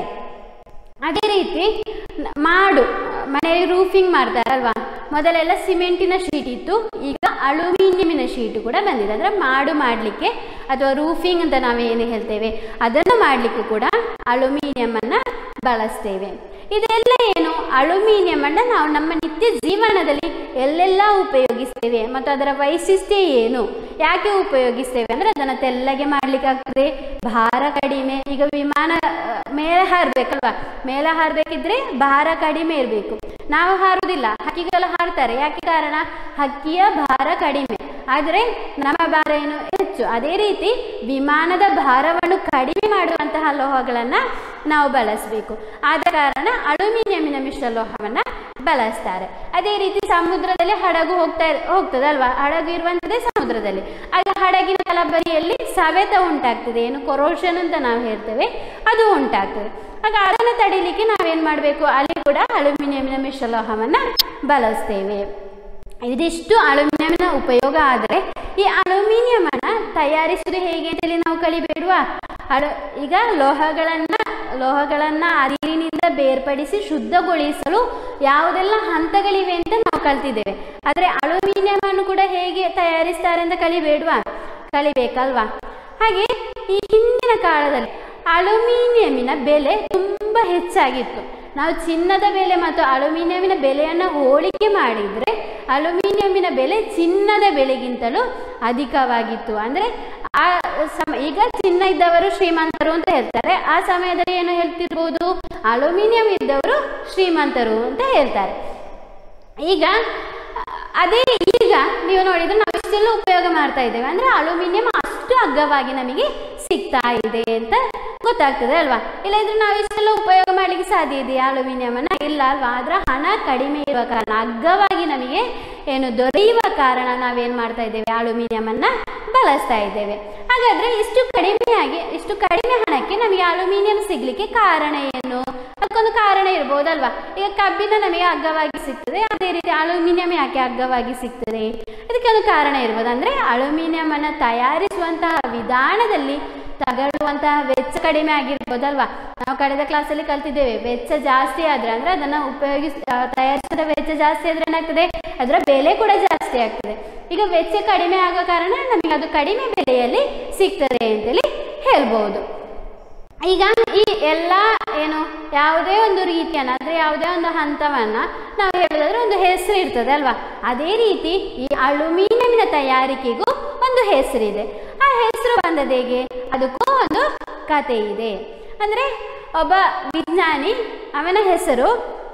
ಅದೇ ರೀತಿ ನ- ಮಾಡು ಮನೆಯಲ್ಲಿ ರೂಫಿಂಗ್ ಮಾಡ್ತಾರಲ್ವಾ ಮೊದಲೆಲ್ಲ ಸಿಮೆಂಟಿನ ಶೀಟ್ ಇತ್ತು ಈಗ ಅಲ್ಯೂಮಿನಿಯಮಿನ ಶೀಟ್ ಕೂಡ ಬಂದಿದೆ ಅಂದರೆ ಮಾಡು ಮಾಡಲಿಕ್ಕೆ ಅಥವಾ ರೂಫಿಂಗ್ ಅಂತ ನಾವೇನು ಹೇಳ್ತೇವೆ ಅದನ್ನು ಮಾಡಲಿಕ್ಕೂ ಕೂಡ ಅಲ್ಯೂಮಿನಿಯಮನ್ನು ಬಳಸ್ತೇವೆ ಇದೆಲ್ಲ ಏನು ಅಲ್ಯೂಮಿನಿಯಮನ್ನು ನಾವು ನಮ್ಮ ನಿತ್ಯ ಜೀವನದಲ್ಲಿ ಎಲ್ಲೆಲ್ಲ ಉಪಯೋಗಿಸ್ತೇವೆ ಮತ್ತು ಅದರ ವೈಶಿಷ್ಟ್ಯ ಏನು ಯಾಕೆ ಉಪಯೋಗಿಸ್ತೇವೆ ಅಂದರೆ ಅದನ್ನು ತೆಳ್ಳಗೆ ಮಾಡಲಿಕ್ಕಾಗ್ತದೆ ಭಾರ ಕಡಿಮೆ ಈಗ ವಿಮಾನ ಆ, ಮೇಲೆ ಹಾರಬೇಕಲ್ವಾ ಮೇಲೆ ಹಾರಬೇಕಿದ್ರೆ ಭಾರ ಕಡಿಮೆ ಇರಬೇಕು ನಾವು ಹಾರುವುದಿಲ್ಲ ಹಕ್ಕಿಗಳು ಹಾರ್ತಾರೆ ಯಾಕೆ ಕಾರಣ ಹಕ್ಕಿಯ ಭಾರ ಕಡಿಮೆ ಆದರೆ ನಮ್ಮ ಭಾರ ಏನು ಹೆಚ್ಚು ಅದೇ ರೀತಿ ವಿಮಾನದ ಭಾರವನ್ನು ಕಡಿಮೆ ಮಾಡುವಂತಹ ಲೋಹಗಳನ್ನು ನಾವು ಬಳಸಬೇಕು ಆದ ಕಾರಣ ಅಲ್ಯೂಮಿನಿಯಮಿನ ಮಿಶ್ರಲೋಹವನ್ನು ಬಳಸ್ತಾರೆ ಅದೇ ರೀತಿ ಸಮುದ್ರದಲ್ಲಿ ಹಡಗು ಹೋಗ್ತಾ ಇರ್- ಹೋಗ್ತದಲ್ವಾ ಹಡಗು ಇರುವಂಥದ್ದೇ ಸಮುದ್ರದಲ್ಲಿ ಆಗ ಹಡಗಿನ ತಲಬರಿಯಲ್ಲಿ ಸವೆತ ಉಂಟಾಗ್ತದೆ ಏನು ಕೊರೋಷನ್ ಅಂತ ನಾವು ಹೇಳ್ತೇವೆ ಅದು ಉಂಟಾಗ್ತದೆ ಆಗ ಅದನ್ನು ತಡಿಲಿಕ್ಕೆ ನಾವೇನು ಮಾಡಬೇಕು ಅಲ್ಲಿ ಕೂಡ ಅಲ್ಯೂಮಿನಿಯಮಿನ ಮಿಶ್ರಲೋಹವನ್ನು ಬಳಸ್ತೇವೆ ಇದಿಷ್ಟು ಅಲ್ಯೂಮಿನಿಯಂನ ಉಪಯೋಗ ಆದರೆ ಈ ಅಲ್ಯೂಮಿನಿಯಮನ್ನು ತಯಾರಿಸುವುದು ಹೇಗೆ ಅಂತೇಳಿ ನಾವು ಕಲಿಬೇಡುವಾ ಅಳು ಈಗ ಲೋಹಗಳನ್ನು ಲೋಹಗಳನ್ನು ಅದಿರಿನಿಂದ ಬೇರ್ಪಡಿಸಿ ಶುದ್ಧಗೊಳಿಸಲು ಯಾವುದೆಲ್ಲ ಹಂತಗಳಿವೆ ಅಂತ ನಾವು ಕಲ್ತಿದ್ದೇವೆ ಆದರೆ ಅಲ್ಯೂಮಿನಿಯಮನ್ನು ಕೂಡ ಹೇಗೆ ತಯಾರಿಸ್ತಾರೆ ಅಂತ ಕಲಿಬೇಡುವಾ ಕಲಿಬೇಕಲ್ವಾ ಹಾಗೆ ಈ ಹಿಂದಿನ ಕಾಲದಲ್ಲಿ ಅಲ್ಯೂಮಿನಿಯಮಿನ ಬೆಲೆ ತುಂಬ ಹೆಚ್ಚಾಗಿತ್ತು ನಾವು ಚಿನ್ನದ ಬೆಲೆ ಮತ್ತು ಅಲ್ಯೂಮಿನಿಯಮಿನ ಬೆಲೆಯನ್ನು ಹೋಲಿಕೆ ಮಾಡಿದರೆ ಅಲ್ಯೂಮಿನಿಯಮಿನ ಬೆಲೆ ಚಿನ್ನದ ಬೆಲೆಗಿಂತಲೂ ಅಧಿಕವಾಗಿತ್ತು ಅಂದರೆ ಆ ಸಮ ಈಗ ಚಿನ್ನ ಇದ್ದವರು ಶ್ರೀಮಂತರು ಅಂತ ಹೇಳ್ತಾರೆ ಆ ಸಮಯದಲ್ಲಿ ಏನು ಹೇಳ್ತಿರ್ಬೋದು ಅಲ್ಯೂಮಿನಿಯಂ ಇದ್ದವರು ಶ್ರೀಮಂತರು ಅಂತ ಹೇಳ್ತಾರೆ ಈಗ ಅದೇ ಈಗ ನೀವು ನೋಡಿದ್ರೆ ನಾವು ಇಷ್ಟೆಲ್ಲ ಉಪಯೋಗ ಮಾಡ್ತಾ ಇದ್ದೇವೆ ಅಂದರೆ ಅಲ್ಯೂಮಿನಿಯಂ ಅಷ್ಟು ಅಗ್ಗವಾಗಿ ನಮಗೆ ಸಿಗ್ತಾ ಇದೆ ಅಂತ ಗೊತ್ತಾಗ್ತದೆ ಅಲ್ವಾ ಇಲ್ಲದಿದ್ರೆ ನಾವು ಇಷ್ಟೆಲ್ಲ ಉಪಯೋಗ ಮಾಡಲಿಕ್ಕೆ ಸಾಧ್ಯ ಇದೆಯಾ ಅಲ್ಯೂಮಿನಿಯಮನ್ನು ಇಲ್ಲ ಅಲ್ವಾ ಅದರ ಹಣ ಕಡಿಮೆ ಇರುವ ಕಾರಣ ಅಗ್ಗವಾಗಿ ನಮಗೆ ಏನು ದೊರೆಯುವ ಕಾರಣ ನಾವೇನು ಮಾಡ್ತಾ ಇದ್ದೇವೆ ಅಲ್ಯೂಮಿನಿಯಮನ್ನು ಬಳಸ್ತಾ ಇದ್ದೇವೆ ಹಾಗಾದರೆ ಇಷ್ಟು ಕಡಿಮೆಯಾಗಿ ಇಷ್ಟು ಕಡಿಮೆ ಹಣಕ್ಕೆ ನಮಗೆ ಅಲ್ಯೂಮಿನಿಯಂ ಸಿಗಲಿಕ್ಕೆ ಕಾರಣ ಏನು ಅದಕ್ಕೊಂದು ಕಾರಣ ಇರ್ಬೋದಲ್ವಾ ಈಗ ಕಬ್ಬಿಣ ನಮಗೆ ಅಗ್ಗವಾಗಿ ಸಿಗ್ತದೆ ಅದೇ ರೀತಿ ಅಲ್ಯೂಮಿನಿಯಂ ಯಾಕೆ ಅಗ್ಗವಾಗಿ ಸಿಗ್ತದೆ ಇದಕ್ಕೆ ಒಂದು ಕಾರಣ ಇರ್ಬೋದು ಅಂದರೆ ಅಲ್ಯೂಮಿನಿಯಮನ್ನು ತಯಾರಿಸುವಂತಹ ವಿಧಾನದಲ್ಲಿ ತಗೊಳ್ಳುವಂತಹ ವೆಚ್ಚ ಕಡಿಮೆ ಆಗಿರ್ಬೋದಲ್ವಾ ನಾವು ಕಳೆದ ಕ್ಲಾಸಲ್ಲಿ ಕಲ್ತಿದ್ದೇವೆ ವೆಚ್ಚ ಜಾಸ್ತಿ ಆದರೆ ಅಂದರೆ ಅದನ್ನು ಉಪಯೋಗಿಸ್ ಆ, ತಯಾರಿಸಿದ ವೆಚ್ಚ ಜಾಸ್ತಿ ಆದರೆ ಏನಾಗ್ತದೆ ಅದರ ಬೆಲೆ ಕೂಡ ಜಾಸ್ತಿ ಆಗ್ತದೆ ಈಗ ವೆಚ್ಚ ಕಡಿಮೆ ಆಗೋ ಕಾರಣ ನಮಗೆ ಅದು ಕಡಿಮೆ ಬೆಲೆಯಲ್ಲಿ ಸಿಗ್ತದೆ ಅಂತೇಳಿ ಹೇಳ್ಬೋದು ಈಗ ಈ ಎಲ್ಲ ಏನು ಯಾವುದೇ ಒಂದು ರೀತಿಯನ್ನು ಅಂದರೆ ಯಾವುದೇ ಒಂದು ಹಂತವನ್ನು ನಾವು ಹೇಳೋದಾದ್ರೆ ಒಂದು ಹೆಸರು ಇರ್ತದೆ ಅಲ್ವಾ ಅದೇ ರೀತಿ ಈ ಅಲ್ಯೂಮಿನಿಯಂನ ತಯಾರಿಕೆಗೂ ಒಂದು ಹೆಸರಿದೆ ಆ ಹೆಸರು ಬಂದದ್ದು ಹೇಗೆ ಅದಕ್ಕೂ ಒಂದು ಕತೆ ಇದೆ ಅಂದರೆ ಒಬ್ಬ ವಿಜ್ಞಾನಿ ಅವನ ಹೆಸರು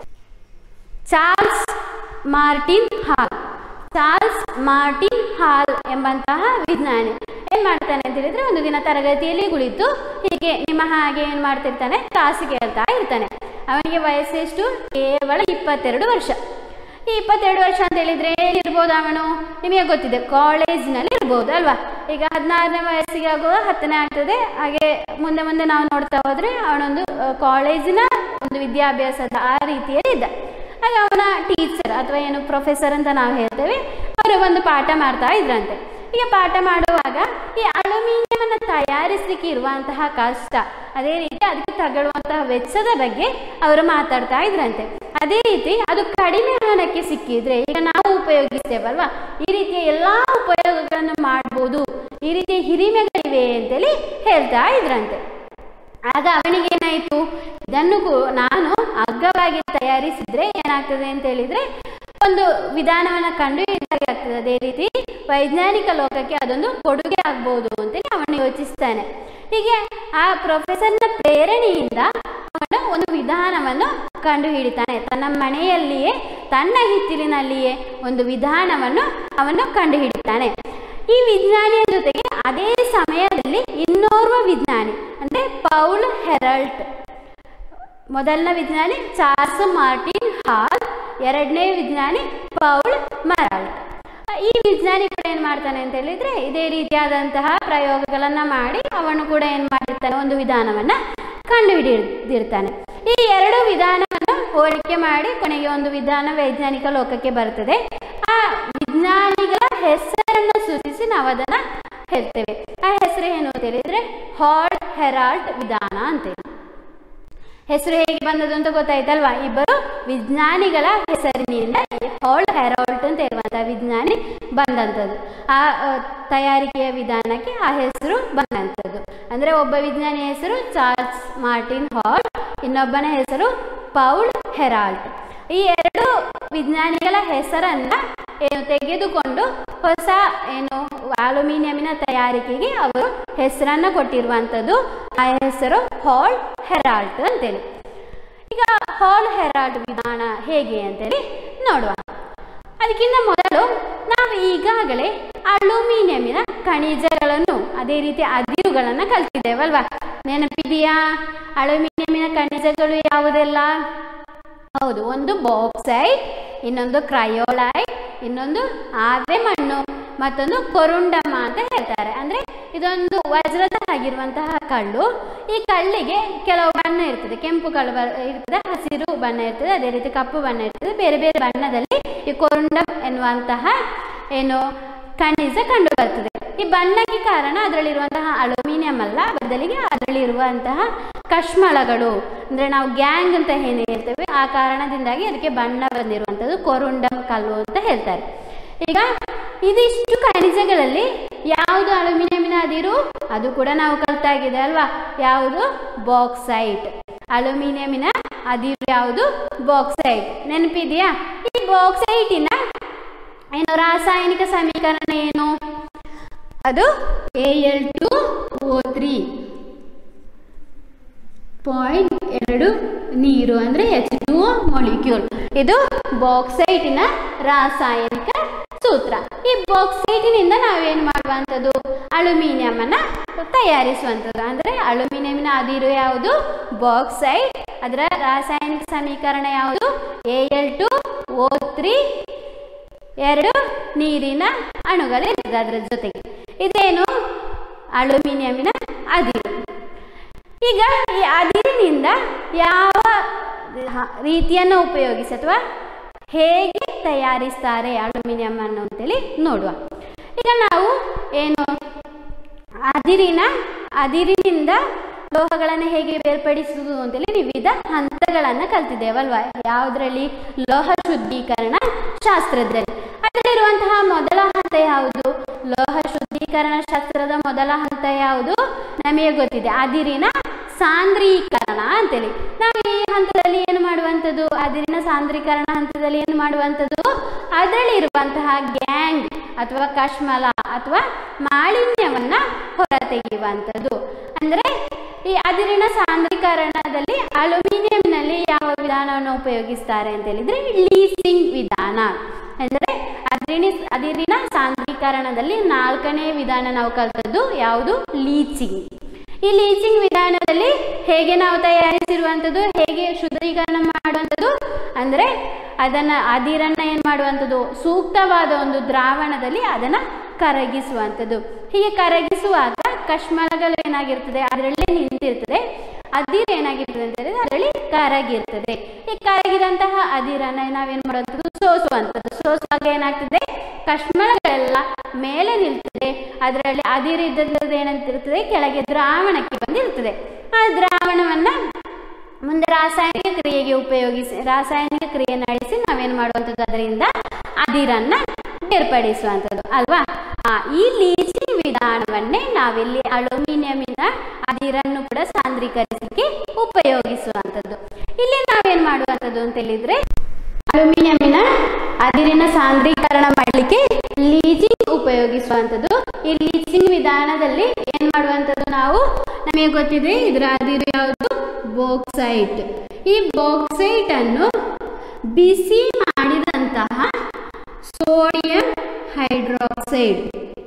Charles Martin Hall Charles Martin Hall ಎಂಬಂತಹ ವಿಜ್ಞಾನಿ ಏನ್ ಮಾಡ್ತಾನೆ ಅಂತ ಹೇಳಿದ್ರೆ ಒಂದು ದಿನ ತರಗತಿಯಲ್ಲಿ ಕುಳಿತು ಹೀಗೆ ನಿಮ್ಮ ಹಾಗೆ ಏನ್ ಮಾಡ್ತಿರ್ತಾನೆ ಕ್ಲಾಸ್ ಕೇಳ್ತಾ ಇರ್ತಾನೆ ಅವನಿಗೆ ವಯಸ್ಸೆಷ್ಟು ಕೇವಲ ಇಪ್ಪತ್ತೆರಡು ವರ್ಷ ಈ ಇಪ್ಪತ್ತೆರಡು ವರ್ಷ ಅಂತ ಹೇಳಿದ್ರೆ ಎಲ್ಲಿರ್ಬೋದು ಅವನು ನಿಮಗೆ ಗೊತ್ತಿದೆ ಕಾಲೇಜಿನಲ್ಲಿ ಇರ್ಬೋದು ಅಲ್ವಾ ಈಗ ಹದಿನಾರನೇ ವಯಸ್ಸಿಗೆ ಆಗುವ ಹತ್ತನೇ ಆಗ್ತದೆ ಹಾಗೆ ಮುಂದೆ ಮುಂದೆ ನಾವು ನೋಡ್ತಾ ಹೋದ್ರೆ ಅವನೊಂದು ಆ, ಕಾಲೇಜಿನ ಒಂದು ವಿದ್ಯಾಭ್ಯಾಸದ ಆ ರೀತಿಯಲ್ಲಿ ಇದ್ದ ಆಗ ಅವನ ಟೀಚರ್ ಅಥವಾ ಏನು ಪ್ರೊಫೆಸರ್ ಅಂತ ನಾವು ಹೇಳ್ತೇವೆ ಅವರು ಒಂದು ಪಾಠ ಮಾಡ್ತಾ ಇದ್ರಂತೆ ಈಗ ಪಾಠ ಮಾಡುವಾಗ ಈ ಅಲ್ಯೂಮಿನಿಯಂ ತಯಾರಿಸಲಿಕ್ಕೆ ಇರುವಂತಹ ಕಷ್ಟ ಅದೇ ರೀತಿ ಅದಕ್ಕೆ ತಗೊಳ್ಳುವಂತಹ ವೆಚ್ಚದ ಬಗ್ಗೆ ಅವರು ಮಾತಾಡ್ತಾ ಇದ್ರಂತೆ ಅದೇ ರೀತಿ ಅದು ಕಡಿಮೆ ಹಣಕ್ಕೆ ಸಿಕ್ಕಿದ್ರೆ ಈಗ ನಾವು ಉಪಯೋಗಿಸ್ತೇವಲ್ವಾ ಈ ರೀತಿಯ ಎಲ್ಲಾ ಉಪಯೋಗಗಳನ್ನು ಮಾಡ್ಬೋದು ಈ ರೀತಿಯ ಹಿರಿಮೆಗಳಿವೆ ಅಂತೇಳಿ ಹೇಳ್ತಾ ಇದ್ರಂತೆ ಆಗ ಅವನಿಗೆ ಏನಾಯಿತು ಇದನ್ನು ಕೂ- ನಾನು ಅಗ್ಗವಾಗಿ ತಯಾರಿಸಿದ್ರೆ ಏನಾಗ್ತದೆ ಅಂತ ಹೇಳಿದ್ರೆ ಒಂದು ವಿಧಾನವನ್ನು ಕಂಡು ಹಿಡಿದಾಗೆ ಆಗ್ತದೆ ಅದೇ ರೀತಿ ವೈಜ್ಞಾನಿಕ ಲೋಕಕ್ಕೆ ಅದೊಂದು ಕೊಡುಗೆ ಆಗ್ಬೋದು ಅಂತೇಳಿ ಅವನು ಯೋಚಿಸ್ತಾನೆ ಹೀಗೆ ಆ ಪ್ರೊಫೆಸರ್ನ ಪ್ರೇರಣೆಯಿಂದ ಅವನು ಒಂದು ವಿಧಾನವನ್ನು ಕಂಡು ಹಿಡಿತಾನೆ ತನ್ನ ಮನೆಯಲ್ಲಿಯೇ ತನ್ನ ಹಿತ್ತಿಲಿನಲ್ಲಿಯೇ ಒಂದು ವಿಧಾನವನ್ನು ಅವನು ಕಂಡು ಹಿಡಿತಾನೆ ಈ ವಿಜ್ಞಾನಿಯ ಜೊತೆಗೆ ಅದೇ ಸಮಯದಲ್ಲಿ ಇನ್ನೋರ್ವ ವಿಜ್ಞಾನಿ ಅಂದ್ರೆ ಪೌಲ್ ಹೆರಲ್ಟ್ ಮೊದಲನ ವಿಜ್ಞಾನಿ ಚಾರ್ಲ್ಸ್ ಮಾರ್ಟಿನ್ ಹಾಲ್ ಎರಡನೇ ವಿಜ್ಞಾನಿ ಪೌಲ್ ಮರಾಲ್ಟ್ ಈ ವಿಜ್ಞಾನಿ ಕೂಡ ಏನು ಮಾಡ್ತಾನೆ ಅಂತ ಹೇಳಿದ್ರೆ ಇದೇ ರೀತಿಯಾದಂತಹ ಪ್ರಯೋಗಗಳನ್ನ ಮಾಡಿ ಅವನು ಕೂಡ ಏನು ಮಾಡಿರ್ತಾನೆ ಒಂದು ವಿಧಾನವನ್ನ ಕಂಡು ಹಿಡಿದಿರ್ತಾನೆ ಈ ಎರಡು ವಿಧಾನವನ್ನು ಹೋಲಿಕೆ ಮಾಡಿ ಕೊನೆಗೆ ಒಂದು ವಿಧಾನ ವೈಜ್ಞಾನಿಕ ಲೋಕಕ್ಕೆ ಬರ್ತದೆ ಆ ವಿಜ್ಞಾನಿಗಳ ಹೆಸರನ್ನು ಸೂಚಿಸಿ ನಾವು ಅದನ್ನ ಹೇಳ್ತೇವೆ ಆ ಹೆಸರು ಏನು ಅಂತ ಹೇಳಿದ್ರೆ ಹಾಲ್ ಹೆರಾಲ್ಟ್ ವಿಧಾನ ಅಂತೇಳಿ ಹೆಸರು ಹೇಗೆ ಬಂದದ್ದು ಅಂತ ಗೊತ್ತಾಯ್ತಲ್ವಾ ಇಬ್ಬರು ವಿಜ್ಞಾನಿಗಳ ಹೆಸರಿನಿಂದ ಈ ಹಾಲ್ ಹೆರಾಲ್ಟ್ ಅಂತ ಇರುವಂತಹ ವಿಜ್ಞಾನಿ ಬಂದಂಥದ್ದು ಆ ಆ, ತಯಾರಿಕೆಯ ವಿಧಾನಕ್ಕೆ ಆ ಹೆಸರು ಬಂದಂಥದ್ದು ಅಂದ್ರೆ ಒಬ್ಬ ವಿಜ್ಞಾನಿಯ ಹೆಸರು ಚಾರ್ಲ್ಸ್ ಮಾರ್ಟಿನ್ ಹಾಲ್ ಇನ್ನೊಬ್ಬನ ಹೆಸರು ಪೌಲ್ ಹೆರಾಲ್ಟ್ ಈ ಎರಡು ವಿಜ್ಞಾನಿಗಳ ಹೆಸರನ್ನ ಏನು ತೆಗೆದುಕೊಂಡು ಹೊಸ ಏನು ಅಲ್ಯೂಮಿನಿಯಮಿನ ತಯಾರಿಕೆಗೆ ಅವರು ಹೆಸರನ್ನ ಕೊಟ್ಟಿರುವಂಥದ್ದು ಆ ಹೆಸರು ಹಾಲ್ ಹೆರಾಲ್ಟ್ ಅಂತೇಳಿ ಈಗ ಹಾಲ್ ಹೆರಾಲ್ಟ್ ವಿಧಾನ ಹೇಗೆ ಅಂತೇಳಿ ನೋಡುವ ಅದಕ್ಕಿಂತ ಮೊದಲು ನಾವು ಈಗಾಗಲೇ ಅಲ್ಯೂಮಿನಿಯಮಿನ ಖನಿಜಗಳನ್ನು ಅದೇ ರೀತಿ ಅದಿರುಗಳನ್ನು ಕಲ್ತಿದ್ದೇವಲ್ವಾ ನೆನಪಿದೆಯಾ ಅಲ್ಯೂಮಿನಿಯಮಿನ ಖನಿಜಗಳು ಯಾವುದೆಲ್ಲ ಹೌದು ಒಂದು ಬಾಕ್ಸೈಟ್ ಇನ್ನೊಂದು ಕ್ರಯೋಲೈಟ್ ಇನ್ನೊಂದು ಆವೆ ಮಣ್ಣು ಮತ್ತೊಂದು ಕೊರುಂಡಮ ಅಂತ ಹೇಳ್ತಾರೆ ಅಂದ್ರೆ ಇದೊಂದು ವಜ್ರದ ಆಗಿರುವಂತಹ ಕಳ್ಳು ಈ ಕಳ್ಳಿಗೆ ಕೆಲವು ಬಣ್ಣ ಇರ್ತದೆ ಕೆಂಪು ಕಳ್ಳು ಬ- ಇರ್ತದೆ ಹಸಿರು ಬಣ್ಣ ಇರ್ತದೆ ಅದೇ ರೀತಿ ಕಪ್ಪು ಬಣ್ಣ ಇರ್ತದೆ ಬೇರೆ ಬೇರೆ ಬಣ್ಣದಲ್ಲಿ ಈ ಕೊರುಂಡಮ್ ಎನ್ನುವಂತಹ ಏನು ಖನಿಜ ಕಂಡು ಬರ್ತದೆ ಈ ಬಣ್ಣಕ್ಕೆ ಕಾರಣ ಅದರಲ್ಲಿರುವಂತಹ ಅಲ್ಯೂಮಿನಿಯಂ ಅಲ್ಲ ಬದಲಿಗೆ ಅದರಲ್ಲಿರುವಂತಹ ಕಶ್ಮಲಗಳು ಅಂದ್ರೆ ನಾವು ಗ್ಯಾಂಗ್ ಅಂತ ಏನೇ ಹೇಳ್ತೇವೆ ಆ ಕಾರಣದಿಂದಾಗಿ ಅದಕ್ಕೆ ಬಣ್ಣ ಬಂದಿರುವಂಥದ್ದು ಕೊರುಂಡಮ್ ಕಲ್ಲು ಅಂತ ಹೇಳ್ತಾರೆ ಈಗ ಇದಿಷ್ಟು ಖನಿಜಗಳಲ್ಲಿ ಯಾವುದು ಅಲ್ಯೂಮಿನಿಯಂನ ಅದಿರು ಅದು ಕೂಡ ನಾವು ಕಲ್ತಾಗಿದೆ ಅಲ್ವಾ ಯಾವುದು ಬಾಕ್ಸೈಟ್ ಅಲ್ಯೂಮಿನಿಯಮಿನ ಅದಿರು ಯಾವುದು ಬಾಕ್ಸೈಟ್ ನೆನಪಿದೆಯಾ ಈ ಬಾಕ್ಸೈಟಿನ ಏನು ರಾಸಾಯನಿಕ ಸಮೀಕರಣ ಏನು ಅದು A L two O three point ಎರಡು ನೀರು ಅಂದರೆ ಎಚ್ ಟು ಮೊಲಿಕ್ಯೂಲ್ ಇದು ಬಾಕ್ಸೈಟಿನ ರಾಸಾಯನಿಕ ಸೂತ್ರ ಈ ಬಾಕ್ಸೈಟಿನಿಂದ ನಾವೇನು ಮಾಡುವಂಥದ್ದು ಅಲ್ಯೂಮಿನಿಯಂ ಅನ್ನ ತಯಾರಿಸುವಂಥದ್ದು ಅಂದರೆ ಅಲ್ಯೂಮಿನಿಯಂನ ಅದಿರು ಯಾವುದು ಬಾಕ್ಸೈಟ್ ಅದರ ರಾಸಾಯನಿಕ ಸಮೀಕರಣ ಯಾವುದು A L two O three ಎರಡು ನೀರಿನ ಅಣುಗಳಿರ್ತದೆ ಅದರ ಜೊತೆಗೆ ಇದೇನು ಅಲ್ಯೂಮಿನಿಯಂನ ಅದಿರು ಈಗ ಈ ಅದಿರಿನಿಂದ ಯಾವ ಹ- ರೀತಿಯನ್ನು ಉಪಯೋಗಿಸಿ ಅಥವಾ ಹೇಗೆ ತಯಾರಿಸ್ತಾರೆ ಅಲ್ಯೂಮಿನಿಯಂ ಅನ್ನು ಅಂತೇಳಿ ನೋಡುವ ಈಗ ನಾವು ಏನು ಅದಿರಿನ ಅದಿರಿನಿಂದ ಲೋಹಗಳನ್ನು ಹೇಗೆ ಬೇರ್ಪಡಿಸುವುದು ಅಂತೇಳಿ ವಿವಿಧ ಹಂತಗಳನ್ನು ಕಲ್ತಿದ್ದೇವಲ್ವಾ ಯಾವುದರಲ್ಲಿ ಲೋಹ ಶುದ್ಧೀಕರಣ ಶಾಸ್ತ್ರದಲ್ಲಿ ಅದರಲ್ಲಿರುವಂತಹ ಮೊದಲ ಹಂತ ಯಾವುದು ಲೋಹ ಶುದ್ಧೀಕರಣ ಶಾಸ್ತ್ರದ ಮೊದಲ ಹಂತ ಯಾವುದು ನಮಗೆ ಗೊತ್ತಿದೆ ಅದಿರಿನ ಸಾಂದ್ರೀಕರಣ ಅಂತೇಳಿ ನಾವು ಈ ಹಂತದಲ್ಲಿ ಏನು ಮಾಡುವಂಥದ್ದು ಅದಿರಿನ ಸಾಂದ್ರೀಕರಣ ಹಂತದಲ್ಲಿ ಏನು ಮಾಡುವಂಥದ್ದು ಅದರಲ್ಲಿರುವಂತಹ ಗ್ಯಾಂಗ್ ಅಥವಾ ಕಶ್ಮಲ ಅಥವಾ ಮಾಲಿನ್ಯವನ್ನ ಹೊರತೆಗೆಯುವಂಥದ್ದು ಅಂದರೆ ಈ ಅದಿರಿನ ಸಾಂದ್ರೀಕರಣದಲ್ಲಿ ಅಲ್ಯೂಮಿನಿಯಂನಲ್ಲಿ ಯಾವ ವಿಧಾನವನ್ನು ಉಪಯೋಗಿಸ್ತಾರೆ ಅಂತ ಹೇಳಿದ್ರೆ ಲೀಸಿಂಗ್ ವಿಧಾನ ಅಂದರೆ ಅದಿರಿನ ಅದಿರಿನ ಸಾಂದ್ರೀಕರಣದಲ್ಲಿ ನಾಲ್ಕನೇ ವಿಧಾನ ನಾವು ಕಲ್ತದ್ದು ಯಾವುದು ಲೀಚಿಂಗ್ ಈ ಲೀಚಿಂಗ್ ವಿಧಾನದಲ್ಲಿ ಹೇಗೆ ನಾವು ತಯಾರಿಸಿರುವಂಥದ್ದು ಹೇಗೆ ಶುದ್ಧೀಕರಣ ಮಾಡುವಂಥದ್ದು ಅಂದರೆ ಅದನ್ನು ಅದಿರನ್ನು ಏನು ಮಾಡುವಂಥದ್ದು ಸೂಕ್ತವಾದ ಒಂದು ದ್ರಾವಣದಲ್ಲಿ ಅದನ್ನು ಕರಗಿಸುವಂಥದ್ದು ಹೀಗೆ ಕರಗಿಸುವಾಗ ಕಶ್ಮಲಗಳು ಏನಾಗಿರ್ತದೆ ಅದರಲ್ಲೇ ನಿಂತಿರ್ತದೆ ಅದಿರು ಏನಾಗಿರ್ತದೆ ಅಂತ ಹೇಳಿದ್ರೆ ಅದರಲ್ಲಿ ಕರಗಿರ್ತದೆ ಈ ಕರಗಿದಂತಹ ಅದಿರನ್ನ ನಾವೇನು ಮಾಡುವಂಥದ್ದು ಸೋಸುವಂಥದ್ದು ಸೋಸುವಾಗ ಏನಾಗ್ತದೆ ಕಶ್ಮಲಗಳೆಲ್ಲ ಮೇಲೆ ನಿಲ್ತದೆ ಅದರಲ್ಲಿ ಅದಿರಿದ್ದದ್ದು ಏನಂತಿರ್ತದೆ ಕೆಳಗೆ ದ್ರಾವಣಕ್ಕೆ ಬಂದಿರ್ತದೆ ಆ ದ್ರಾವಣವನ್ನ ಮುಂದೆ ರಾಸಾಯನಿಕ ಕ್ರಿಯೆಗೆ ಉಪಯೋಗಿಸಿ ರಾಸಾಯನಿಕ ಕ್ರಿಯೆ ನಡೆಸಿ ನಾವೇನು ಮಾಡುವಂಥದ್ದು ಅದರಿಂದ ಅದಿರನ್ನ ಬೇರ್ಪಡಿಸುವಂಥದ್ದು ಅಲ್ವಾ ಆ, ಈ ಲೀಚಿಂಗ್ ವಿಧಾನವನ್ನೇ ನಾವಿಲ್ಲಿ ಅಲ್ಯೂಮಿನಿಯಮಿನ ಅದಿರನ್ನು ಕೂಡ ಸಾಂದ್ರೀಕರಿಸಲಿಕ್ಕೆ ಉಪಯೋಗಿಸುವಂಥದ್ದು ಇಲ್ಲಿ ನಾವೇನು ಮಾಡುವಂಥದ್ದು ಅಂತ ಹೇಳಿದ್ರೆ ಅಲ್ಯೂಮಿನಿಯಮಿನ ಅದಿರಿನ ಸಾಂದ್ರೀಕರಣ ಮಾಡಲಿಕ್ಕೆ ಲೀಚಿಂಗ್ ಉಪಯೋಗಿಸುವಂಥದ್ದು ಈ ಲೀಚಿಂಗ್ ವಿಧಾನದಲ್ಲಿ ಏನು ಮಾಡುವಂಥದ್ದು ನಾವು ನಮಗೆ ಗೊತ್ತಿದೆ ಇದರ ಅದಿರು ಯಾವುದು ಬಾಕ್ಸೈಟ್ ಈ ಬಾಕ್ಸೈಟ್ ಅನ್ನು ಬಿಸಿ ಮಾಡಿದಂತಹ ಸೋಡಿಯಂ ಹೈಡ್ರಾಕ್ಸೈಡ್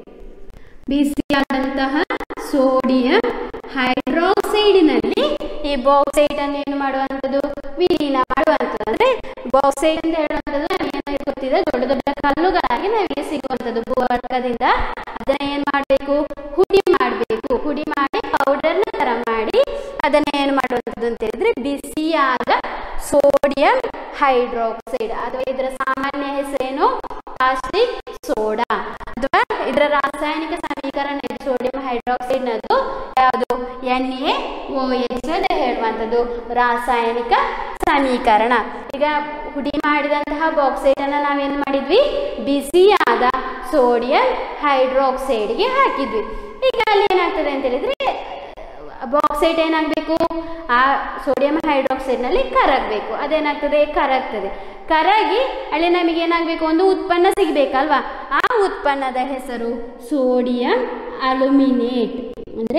ಬಿಸಿಯಾದಂತಹ ಸೋಡಿಯಂ ಹೈಡ್ರಾಕ್ಸೈಡಿನಲ್ಲಿ ಈ ಬಾಕ್ಸೈಟ್ ಅನ್ನು ಏನು ಮಾಡುವಂಥದ್ದು ವಿಲೀನ ಮಾಡುವಂಥದ್ದು ಅಂದ್ರೆ ಬಾಕ್ಸೈಟ್ ಅಂತ ಹೇಳುವಂಥದ್ದು ನಮಗೇನು ಗೊತ್ತಿದೆ ದೊಡ್ಡ ದೊಡ್ಡ ಕಲ್ಲುಗಳಾಗಿ ನಮಗೆ ಸಿಗುವಂಥದ್ದು ಭೂವರ್ಗದಿಂದ ಅದನ್ನ ಏನು ಮಾಡಬೇಕು ಹುಡಿ ಮಾಡಬೇಕು ಹುಡಿ ಮಾಡಿ ಪೌಡರ್ನ ಥರ ಮಾಡಿ ಅದನ್ನ ಏನು ಮಾಡುವಂಥದ್ದು ಅಂತ ಹೇಳಿದ್ರೆ ಬಿಸಿಯಾದ ಸೋಡಿಯಂ ಹೈಡ್ರಾಕ್ಸೈಡ್ ಅಥವಾ ಇದರ ಸಾಮಾನ್ಯ ಹೆಸರೇನು ಕಾಸ್ಟಿಕ್ ಸೋಡಾ ಅಥವಾ ಇದರ ರಾಸಾಯನಿಕ ಸಮೀಕರಣ ಇದು ಸೋಡಿಯಂ ಹೈಡ್ರಾಕ್ಸೈಡ್ನದ್ದು ಯಾವುದು ಎನ್ ಎ ಓ ಎಚ್ ಅಂತ ಹೇಳುವಂಥದ್ದು ರಾಸಾಯನಿಕ ಸಮೀಕರಣ ಈಗ ಹುಡಿ ಮಾಡಿದಂತಹ ಬಾಕ್ಸೈಟ್ ಅನ್ನ ನಾವೇನು ಮಾಡಿದ್ವಿ ಬಿಸಿಯಾದ ಸೋಡಿಯಂ ಹೈಡ್ರಾಕ್ಸೈಡ್ಗೆ ಹಾಕಿದ್ವಿ ಈಗ ಅಲ್ಲಿ ಏನಾಗ್ತದೆ ಅಂತ ಹೇಳಿದ್ರೆ ಬಾಕ್ಸೈಟ್ ಏನಾಗಬೇಕು ಆ ಸೋಡಿಯಂ ಹೈಡ್ರಾಕ್ಸೈಡ್ನಲ್ಲಿ ಕರಗಬೇಕು ಅದೇನಾಗ್ತದೆ ಕರಗ್ತದೆ ಕರಗಿ ಅಲ್ಲಿ ನಮಗೆ ಏನಾಗಬೇಕು ಒಂದು ಉತ್ಪನ್ನ ಸಿಗಬೇಕಲ್ವಾ ಆ ಉತ್ಪನ್ನದ ಹೆಸರು ಸೋಡಿಯಂ ಅಲ್ಯೂಮಿನೇಟ್ ಅಂದರೆ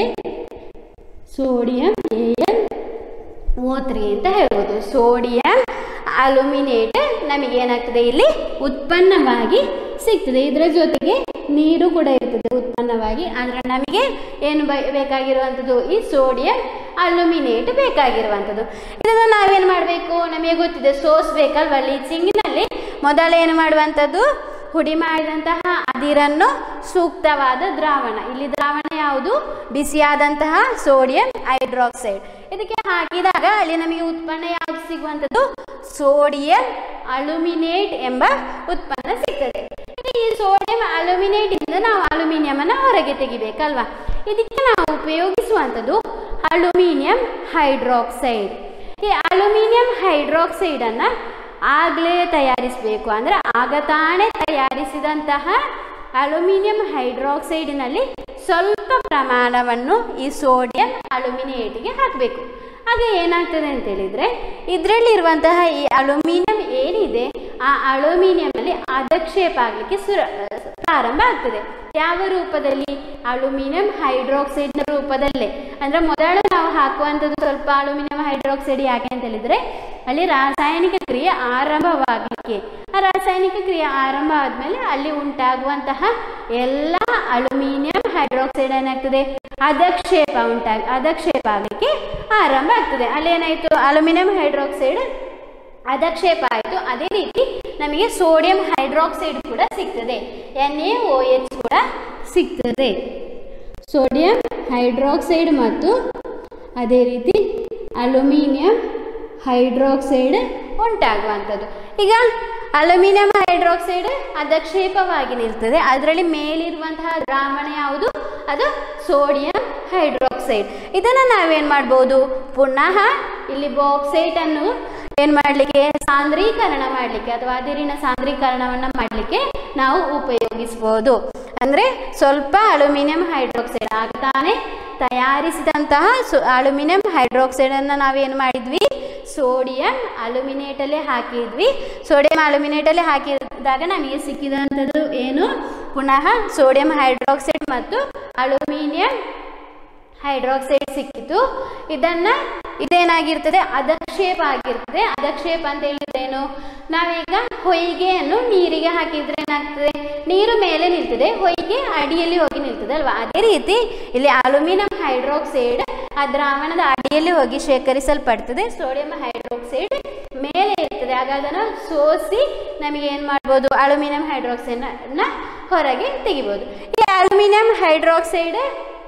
ಸೋಡಿಯಂ ಎಲ್ ಓ ತ್ರೀ ಅಂತ ಹೇಳ್ಬೋದು ಸೋಡಿಯಂ ಅಲ್ಯೂಮಿನೇಟ್ ನಮಗೆ ಏನಾಗ್ತದೆ ಇಲ್ಲಿ ಉತ್ಪನ್ನವಾಗಿ ಸಿಗ್ತದೆ ಇದರ ಜೊತೆಗೆ ನೀರು ಕೂಡ ಇರ್ತದೆ ಉತ್ಪನ್ನವಾಗಿ ಆದರೆ ನಮಗೆ ಏನು ಬ- ಬೇಕಾಗಿರುವಂಥದ್ದು ಈ ಸೋಡಿಯಂ ಅಲ್ಯೂಮಿನೇಟ್ ಬೇಕಾಗಿರುವಂಥದ್ದು ಇದನ್ನು ನಾವೇನು ಮಾಡಬೇಕು ನಮಗೆ ಗೊತ್ತಿದೆ ಸೋಸ್ಬೇಕಲ್ವ ಲೀಚಿಂಗಿನಲ್ಲಿ ಮೊದಲು ಏನು ಮಾಡುವಂಥದ್ದು ಹುಡಿ ಮಾಡಿದಂತಹ ಅದಿರನ್ನು ಸೂಕ್ತವಾದ ದ್ರಾವಣ ಇಲ್ಲಿ ದ್ರಾವಣ ಯಾವುದು ಬಿಸಿಯಾದಂತಹ ಸೋಡಿಯಂ ಹೈಡ್ರಾಕ್ಸೈಡ್ ಇದಕ್ಕೆ ಹಾಕಿದಾಗ ಅಲ್ಲಿ ನಮಗೆ ಉತ್ಪನ್ನ ಯಾವುದು ಸಿಗುವಂಥದ್ದು ಸೋಡಿಯಂ ಅಲ್ಯೂಮಿನೇಟ್ ಎಂಬ ಉತ್ಪನ್ನ ಸಿಗ್ತದೆ ಈ ಸೋಡಿಯಂ ಅಲ್ಯೂಮಿನೇಟ್ ಇಂದ ನಾವು ಅಲ್ಯೂಮಿನಿಯಂ ಅನ್ನು ಹೊರಗೆ ತೆಗಿಬೇಕಲ್ವಾ ಇದಕ್ಕೆ ನಾವು ಉಪಯೋಗಿಸುವಂಥದ್ದು ಅಲ್ಯೂಮಿನಿಯಂ ಹೈಡ್ರಾಕ್ಸೈಡ್ ಈ ಅಲ್ಯೂಮಿನಿಯಂ ಹೈಡ್ರಾಕ್ಸೈಡ್ ಅನ್ನ ಆಗಲೇ ತಯಾರಿಸಬೇಕು ಅಂದರೆ ಆಗ ತಾನೇ ತಯಾರಿಸಿದಂತಹ ಅಲ್ಯೂಮಿನಿಯಂ ಹೈಡ್ರಾಕ್ಸೈಡಿನಲ್ಲಿ ಸ್ವಲ್ಪ ಪ್ರಮಾಣವನ್ನು ಈ ಸೋಡಿಯಂ ಅಲ್ಯೂಮಿನೇಟ್ಗೆ ಹಾಕಬೇಕು ಆಗ ಏನಾಗ್ತದೆ ಅಂತ ಹೇಳಿದ್ರೆ ಇದರಲ್ಲಿರುವಂತಹ ಈ ಅಲ್ಯೂಮಿನಿಯಂ ಏನಿದೆ ಆ ಅಲ್ಯೂಮಿನಿಯಂನಲ್ಲಿ ಅದಕ್ಷೇಪ ಆಗಲಿಕ್ಕೆ ಸುರ ಪ್ರಾರಂಭ ಆಗ್ತದೆ ಯಾವ ರೂಪದಲ್ಲಿ ಅಲ್ಯೂಮಿನಿಯಂ ಹೈಡ್ರಾಕ್ಸೈಡ್ನ ರೂಪದಲ್ಲೇ ಅಂದರೆ ಮೊದಲು ನಾವು ಹಾಕುವಂಥದ್ದು ಸ್ವಲ್ಪ ಅಲ್ಯೂಮಿನಿಯಂ ಹೈಡ್ರಾಕ್ಸೈಡ್ ಯಾಕೆ ಅಂತ ಹೇಳಿದ್ರೆ ಅಲ್ಲಿ ರಾಸಾಯನಿಕ ಕ್ರಿಯೆ ಆರಂಭವಾಗಲಿಕ್ಕೆ ಆ ರಾಸಾಯನಿಕ ಕ್ರಿಯೆ ಆರಂಭ ಆದಮೇಲೆ ಅಲ್ಲಿ ಉಂಟಾಗುವಂತಹ ಎಲ್ಲ ಅಲ್ಯೂಮಿನಿಯಂ ಹೈಡ್ರಾಕ್ಸೈಡ್ ಏನಾಗ್ತದೆ ಅದಕ್ಷೇಪ ಉಂಟಾಗ ಅದಕ್ಷೇಪ ಆಗಲಿಕ್ಕೆ ಆರಂಭ ಆಗ್ತದೆ ಅಲ್ಲಿ ಏನಾಯಿತು ಅಲ್ಯೂಮಿನಿಯಂ ಹೈಡ್ರಾಕ್ಸೈಡ್ ಅದಕ್ಷೇಪ ಆಯಿತು ಅದೇ ರೀತಿ ನಮಗೆ ಸೋಡಿಯಂ ಹೈಡ್ರಾಕ್ಸೈಡ್ ಕೂಡ ಸಿಗ್ತದೆ ಎನ್ ಎ ಓ ಎಚ್ ಕೂಡ ಸಿಗ್ತದೆ ಸೋಡಿಯಂ ಹೈಡ್ರಾಕ್ಸೈಡ್ ಮತ್ತು ಅದೇ ರೀತಿ ಅಲ್ಯೂಮಿನಿಯಂ ಹೈಡ್ರಾಕ್ಸೈಡ್ ಉಂಟಾಗುವಂಥದ್ದು ಈಗ ಅಲ್ಯೂಮಿನಿಯಂ ಹೈಡ್ರಾಕ್ಸೈಡ್ ಅದಕ್ಷೇಪವಾಗಿ ನಿಲ್ತದೆ ಅದರಲ್ಲಿ ಮೇಲಿರುವಂತಹ ದ್ರಾವಣ ಯಾವುದು ಅದು ಸೋಡಿಯಂ ಹೈಡ್ರಾಕ್ಸೈಡ್ ಇದನ್ನು ನಾವೇನು ಮಾಡ್ಬೋದು ಪುನಃ ಇಲ್ಲಿ ಬಾಕ್ಸೈಟನ್ನು ಏನು ಮಾಡಲಿಕ್ಕೆ ಸಾಂದ್ರೀಕರಣ ಮಾಡಲಿಕ್ಕೆ ಅಥವಾ ಅದಿರಿನ ಸಾಂದ್ರೀಕರಣವನ್ನು ಮಾಡಲಿಕ್ಕೆ ನಾವು ಉಪಯೋಗಿಸ್ಬೋದು ಅಂದರೆ ಸ್ವಲ್ಪ ಅಲ್ಯೂಮಿನಿಯಂ ಹೈಡ್ರಾಕ್ಸೈಡ್ ಆಗ ತಾನೇ ತಯಾರಿಸಿದಂತಹ ಸು ಅಲ್ಯೂಮಿನಿಯಂ ಹೈಡ್ರಾಕ್ಸೈಡನ್ನು ನಾವೇನು ಮಾಡಿದ್ವಿ ಸೋಡಿಯಂ ಅಲ್ಯೂಮಿನೇಟಲ್ಲೇ ಹಾಕಿದ್ವಿ ಸೋಡಿಯಂ ಅಲ್ಯೂಮಿನೇಟಲ್ಲೇ ಹಾಕಿದಾಗ ನಮಗೆ ಸಿಕ್ಕಿದಂಥದ್ದು ಏನು ಪುನಃ ಸೋಡಿಯಂ ಹೈಡ್ರಾಕ್ಸೈಡ್ ಮತ್ತು ಅಲ್ಯೂಮಿನಿಯಂ ಹೈಡ್ರಾಕ್ಸೈಡ್ ಸಿಕ್ಕಿತು ಇದನ್ನ ಇದೇನಾಗಿರ್ತದೆ ಅದಕ್ಷೇಪ ಆಗಿರ್ತದೆ ಅದಕ್ಷೇಪ ಅಂತ ಹೇಳಿದ್ರೇನು ನಾವೀಗ ಹೊಯ್ಗೆಯನ್ನು ನೀರಿಗೆ ಹಾಕಿದ್ರೆ ಏನಾಗ್ತದೆ ನೀರು ಮೇಲೆ ನಿಲ್ತದೆ ಹೊಯ್ಗೆ ಅಡಿಯಲ್ಲಿ ಹೋಗಿ ನಿಲ್ತದೆ ಅಲ್ವಾ ಅದೇ ರೀತಿ ಇಲ್ಲಿ ಅಲ್ಯೂಮಿನಿಯಂ ಹೈಡ್ರಾಕ್ಸೈಡ್ ಆ ದ್ರಾವಣದ ಅಡಿಯಲ್ಲಿ ಹೋಗಿ ಶೇಖರಿಸಲ್ಪಡ್ತದೆ ಸೋಡಿಯಂ ಹೈಡ್ರಾಕ್ಸೈಡ್ ಮೇಲೆ ಇರ್ತದೆ ಆಗ ಅದನ್ನು ಸೋಸಿ ನಮಗೆ ಏನು ಮಾಡ್ಬೋದು ಅಲ್ಯೂಮಿನಿಯಂ ಹೈಡ್ರಾಕ್ಸೈಡ್ನ ಹೊರಗೆ ತೆಗಿಬೋದು ಈ ಅಲ್ಯೂಮಿನಿಯಂ ಹೈಡ್ರಾಕ್ಸೈಡ್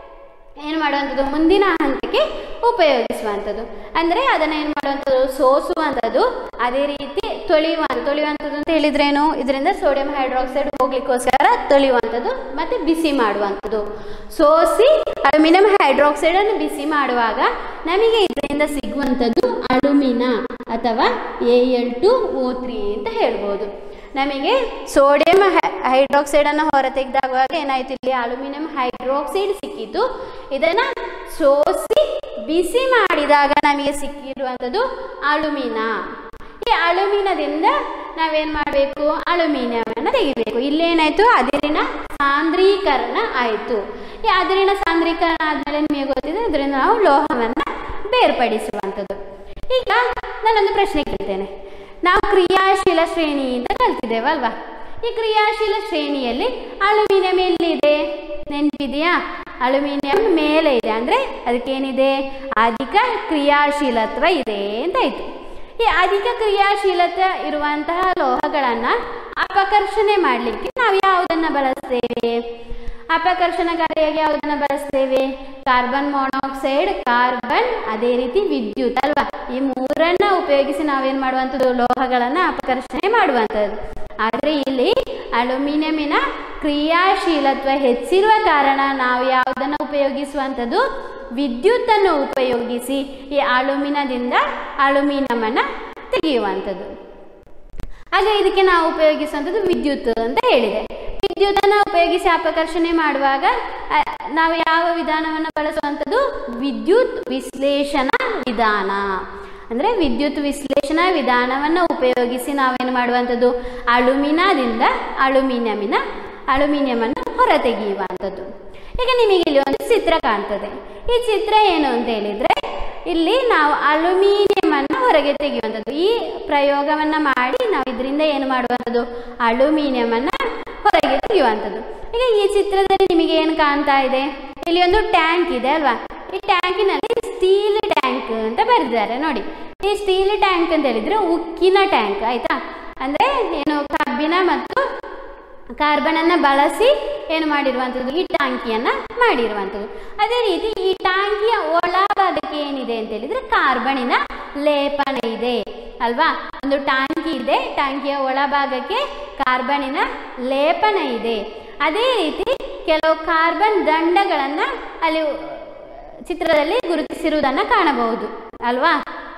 ಏನು ಮಾಡುವಂಥದ್ದು ಮುಂದಿನ ಹಂತಕ್ಕೆ ಉಪಯೋಗಿಸುವಂಥದ್ದು ಅಂದರೆ ಅದನ್ನು ಏನು ಮಾಡುವಂಥದ್ದು ಸೋಸುವಂಥದ್ದು ಅದೇ ರೀತಿ ತೊಳೆಯುವಂಥ ತೊಳೆಯುವಂಥದ್ದು ಅಂತ ಹೇಳಿದ್ರೇನು ಇದರಿಂದ ಸೋಡಿಯಂ ಹೈಡ್ರಾಕ್ಸೈಡ್ ಹೋಗ್ಲಿಕ್ಕೋಸ್ಕರ ತೊಳೆಯುವಂಥದ್ದು ಮತ್ತು ಬಿಸಿ ಮಾಡುವಂಥದ್ದು ಸೋಸಿ ಅಲ್ಯೂಮಿನಿಯಂ ಹೈಡ್ರಾಕ್ಸೈಡನ್ನು ಬಿಸಿ ಮಾಡುವಾಗ ನಮಗೆ ಇದರಿಂದ ಸಿಗುವಂಥದ್ದು ಅಳುಮಿನ ಅಥವಾ A L two O three ಅಂತ ಹೇಳ್ಬೋದು ನಮಗೆ ಸೋಡಿಯಂ ಹೈಡ್ರಾಕ್ಸೈಡನ್ನು ಹೊರತೆಗೆದಾಗ ಏನಾಯ್ತು ಇಲ್ಲಿ ಅಲ್ಯೂಮಿನಿಯಂ ಹೈಡ್ರಾಕ್ಸೈಡ್ ಸಿಕ್ಕಿತು ಇದನ್ನು ಸೋಸಿ ಬಿಸಿ ಮಾಡಿದಾಗ ನಮಗೆ ಸಿಕ್ಕಿರುವಂಥದ್ದು ಅಳುಮಿನ ಈ ಅಳುಮಿನದಿಂದ ನಾವೇನು ಮಾಡಬೇಕು ಅಲ್ಯೂಮಿನಿಯಮನ್ನು ತೆಗಿಬೇಕು ಇಲ್ಲೇನಾಯಿತು ಅದಿರಿನ ಸಾಂದ್ರೀಕರಣ ಆಯಿತು ಈ ಅದಿರಿನ ಸಾಂದ್ರೀಕರಣ ಆದಮೇಲೆ ನಿಮಗೆ ಗೊತ್ತಿದೆ ಅದರಿಂದ ನಾವು ಲೋಹವನ್ನು ಬೇರ್ಪಡಿಸುವಂಥದ್ದು ಈಗ ನಾನೊಂದು ಪ್ರಶ್ನೆ ಕೇಳ್ತೇನೆ ನಾವು ಕ್ರಿಯಾಶೀಲ ಶ್ರೇಣಿ ಅಂತ ಕಲ್ತಿದ್ದೇವಲ್ವಾ ಈ ಕ್ರಿಯಾಶೀಲ ಶ್ರೇಣಿಯಲ್ಲಿ ಅಲ್ಯೂಮಿನಿಯಂ ಎಲ್ಲಿದೆ ನೆನಪಿದೆಯಾ ಅಲ್ಯೂಮಿನಿಯಂ ಮೇಲೆ ಇದೆ ಅಂದರೆ ಅದಕ್ಕೇನಿದೆ ಅಧಿಕ ಕ್ರಿಯಾಶೀಲತ್ವ ಇದೆ ಅಂತ ಆಯಿತು ಈ ಅಧಿಕ ಕ್ರಿಯಾಶೀಲತೆ ಇರುವಂತಹ ಲೋಹಗಳನ್ನು ಅಪಕರ್ಷಣೆ ಮಾಡಲಿಕ್ಕೆ ನಾವು ಯಾವುದನ್ನು ಬಳಸ್ತೇವೆ ಅಪಕರ್ಷಣಕಾರಿಯಾಗಿ ಯಾವುದನ್ನು ಬಳಸ್ತೇವೆ ಕಾರ್ಬನ್ ಮೊನಾಕ್ಸೈಡ್ ಕಾರ್ಬನ್ ಅದೇ ರೀತಿ ವಿದ್ಯುತ್ ಅಲ್ವಾ ಈ ಮೂರನ್ನ ಉಪಯೋಗಿಸಿ ನಾವೇನು ಮಾಡುವಂಥದ್ದು ಲೋಹಗಳನ್ನು ಅಪಕರ್ಷಣೆ ಮಾಡುವಂಥದ್ದು ಆದರೆ ಇಲ್ಲಿ ಅಲ್ಯೂಮಿನಿಯಮಿನ ಕ್ರಿಯಾಶೀಲತ್ವ ಹೆಚ್ಚಿರುವ ಕಾರಣ ನಾವು ಯಾವುದನ್ನು ಉಪಯೋಗಿಸುವಂಥದ್ದು ವಿದ್ಯುತ್ತನ್ನು ಉಪಯೋಗಿಸಿ ಈ ಅಲ್ಯೂಮಿನದಿಂದ ಅಲ್ಯೂಮಿನಿಯಮನ್ನು ತೆಗೆಯುವಂಥದ್ದು ಆಗ ಇದಕ್ಕೆ ನಾವು ಉಪಯೋಗಿಸುವಂಥದ್ದು ವಿದ್ಯುತ್ ಅಂತ ಹೇಳಿದೆ ವಿದ್ಯುತ್ತನ್ನು ಉಪಯೋಗಿಸಿ ಅಪಕರ್ಷಣೆ ಮಾಡುವಾಗ ಆ, ನಾವು ಯಾವ ವಿಧಾನವನ್ನು ಬಳಸುವಂಥದ್ದು ವಿದ್ಯುತ್ ವಿಶ್ಲೇಷಣಾ ವಿಧಾನ ಅಂದರೆ ವಿದ್ಯುತ್ ವಿಶ್ಲೇಷಣಾ ವಿಧಾನವನ್ನು ಉಪಯೋಗಿಸಿ ನಾವೇನು ಮಾಡುವಂಥದ್ದು ಅಲ್ಯೂಮಿನಾದಿಂದ ಅಲ್ಯೂಮಿನಿಯಮಿನ ಅಲ್ಯೂಮಿನಿಯಮನ್ನು ಹೊರತೆಗೆಯುವಂಥದ್ದು ಈಗ ನಿಮಗೆ ಇಲ್ಲಿ ಒಂದು ಚಿತ್ರ ಕಾಣ್ತದೆ ಈ ಚಿತ್ರ ಏನು ಅಂತ ಹೇಳಿದರೆ ಇಲ್ಲಿ ನಾವು ಅಲ್ಯೂಮಿನಿಯಮನ್ನು ಹೊರಗೆ ತೆಗೆಯುವಂಥದ್ದು ಈ ಪ್ರಯೋಗವನ್ನು ಮಾಡಿ ನಾವು ಇದರಿಂದ ಏನು ಮಾಡುವಂಥದ್ದು ಅಲ್ಯೂಮಿನಿಯಮನ್ನು ಹೊರಗೆ ತೆಗೆಯುವಂಥದ್ದು ಈಗ ಈ ಚಿತ್ರದಲ್ಲಿ ನಿಮಗೆ ಏನು ಕಾಣ್ತಾ ಇದೆ ಇಲ್ಲಿ ಒಂದು ಟ್ಯಾಂಕ್ ಇದೆ ಅಲ್ವಾ ಈ ಟ್ಯಾಂಕಿನಲ್ಲಿ ಸ್ಟೀಲ್ ಟ್ಯಾಂಕ್ ಅಂತ ಬರೆದಿದ್ದಾರೆ ನೋಡಿ ಈ ಸ್ಟೀಲ್ ಟ್ಯಾಂಕ್ ಅಂತ ಹೇಳಿದ್ರೆ ಉಕ್ಕಿನ ಟ್ಯಾಂಕ್ ಆಯ್ತಾ ಅಂದರೆ ಏನು ಕಬ್ಬಿಣ ಮತ್ತು ಕಾರ್ಬನನ್ನು ಬಳಸಿ ಏನು ಮಾಡಿರುವಂಥದ್ದು ಈ ಟಾಂಕಿಯನ್ನು ಮಾಡಿರುವಂಥದ್ದು ಅದೇ ರೀತಿ ಈ ಟಾಂಕಿಯ ಒಳಭಾಗಕ್ಕೆ ಏನಿದೆ ಅಂತ ಹೇಳಿದ್ರೆ ಕಾರ್ಬನಿನ ಲೇಪನ ಇದೆ ಅಲ್ವಾ ಒಂದು ಟಾಂಕಿ ಇದೆ ಟಾಂಕಿಯ ಒಳಭಾಗಕ್ಕೆ ಕಾರ್ಬನಿನ ಲೇಪನ ಇದೆ ಅದೇ ರೀತಿ ಕೆಲವು ಕಾರ್ಬನ್ ದಂಡಗಳನ್ನು ಅಲ್ಲಿ ಚಿತ್ರದಲ್ಲಿ ಗುರುತಿಸಿರುವುದನ್ನು ಕಾಣಬಹುದು ಅಲ್ವಾ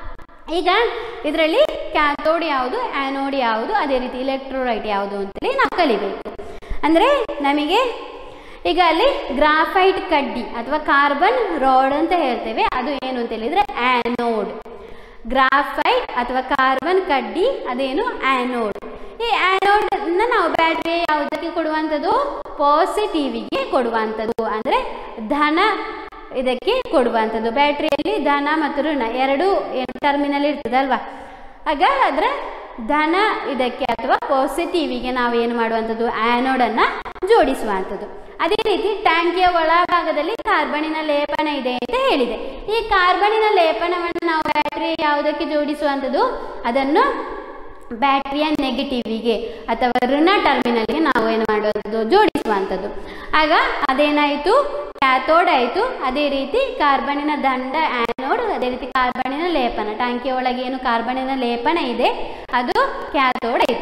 ಈಗ ಇದರಲ್ಲಿ ಕ್ಯಾಥೋಡ್ ಯಾವುದು ಆ್ಯನೋಡ್ ಯಾವುದು ಅದೇ ರೀತಿ ಇಲೆಕ್ಟ್ರೋಲೈಟ್ ಯಾವುದು ಅಂತೇಳಿ ನಾವು ಕಲಿಬೇಕು ಅಂದರೆ ನಮಗೆ ಈಗ ಅಲ್ಲಿ ಗ್ರಾಫೈಟ್ ಕಡ್ಡಿ ಅಥವಾ ಕಾರ್ಬನ್ ರಾಡ್ ಅಂತ ಹೇಳ್ತೇವೆ ಅದು ಏನು ಅಂತ ಹೇಳಿದರೆ ಆ್ಯನೋಡ್ ಗ್ರಾಫೈಟ್ ಅಥವಾ ಕಾರ್ಬನ್ ಕಡ್ಡಿ ಅದೇನು ಆ್ಯನೋಡ್ ಈ ಆ್ಯನೋಡನ್ನ ನಾವು ಬ್ಯಾಟ್ರಿ ಯಾವುದಕ್ಕೆ ಕೊಡುವಂಥದ್ದು ಪಾಸಿಟಿವಿಗೆ ಕೊಡುವಂಥದ್ದು ಅಂದರೆ ಧನ ಇದಕ್ಕೆ ಕೊಡುವಂಥದ್ದು ಬ್ಯಾಟ್ರಿಯಲ್ಲಿ ಧನ ಮತ್ತು ಋಣ ಎರಡು ಏನು ಟರ್ಮಿನಲ್ ಇರ್ತದಲ್ವಾ ಆಗ ಅದರ ಧನ ಇದಕ್ಕೆ ಅಥವಾ ಪಾಸಿಟಿವಿಗೆ ನಾವು ಏನು ಮಾಡುವಂಥದ್ದು ಆ್ಯನೋಡನ್ನು ಜೋಡಿಸುವಂಥದ್ದು ಅದೇ ರೀತಿ ಟ್ಯಾಂಕಿಯ ಒಳಭಾಗದಲ್ಲಿ ಕಾರ್ಬನಿನ ಲೇಪನ ಇದೆ ಅಂತ ಹೇಳಿದೆ ಈ ಕಾರ್ಬನಿನ ಲೇಪನವನ್ನು ನಾವು ಬ್ಯಾಟ್ರಿ ಯಾವುದಕ್ಕೆ ಜೋಡಿಸುವಂಥದ್ದು ಅದನ್ನು ಬ್ಯಾಟ್ರಿಯ ನೆಗೆಟಿವಿಗೆ ಅಥವಾ ಋಣ ಟರ್ಮಿನಲ್ಗೆ ನಾವು ಏನು ಮಾಡುವಂಥದ್ದು ಜೋಡಿಸುವಂಥದ್ದು ಆಗ ಅದೇನಾಯಿತು ಕ್ಯಾಥೋಡ್ ಆಯಿತು ಅದೇ ರೀತಿ ಕಾರ್ಬನಿನ ದಂಡ ಆ್ಯನೋಡ್ ಅದೇ ರೀತಿ ಕಾರ್ಬನಿನ ಲೇಪನ ಟ್ಯಾಂಕಿಯ ಒಳಗೆ ಏನು ಕಾರ್ಬನಿನ ಲೇಪನ ಇದೆ ಅದು ಕ್ಯಾಥೋಡ್ ಆಯಿತು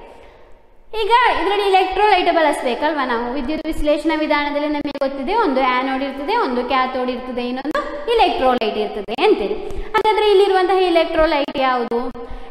ಈಗ ಇದರಲ್ಲಿ ಇಲೆಕ್ಟ್ರೋಲೈಟ್ ಬಳಸಬೇಕಲ್ವಾ ನಾವು ವಿದ್ಯುತ್ ವಿಶ್ಲೇಷಣಾ ವಿಧಾನದಲ್ಲಿ ನಮಗೆ ಗೊತ್ತಿದೆ ಒಂದು ಆ್ಯನೋಡ್ ಇರ್ತದೆ ಒಂದು ಕ್ಯಾಥೋಡ್ ಇರ್ತದೆ ಇನ್ನೊಂದು ಇಲೆಕ್ಟ್ರೋಲೈಟ್ ಇರ್ತದೆ ಅಂತೇಳಿ ಹಾಗಾದರೆ ಇಲ್ಲಿರುವಂತಹ ಇಲೆಕ್ಟ್ರೋಲೈಟ್ ಯಾವುದು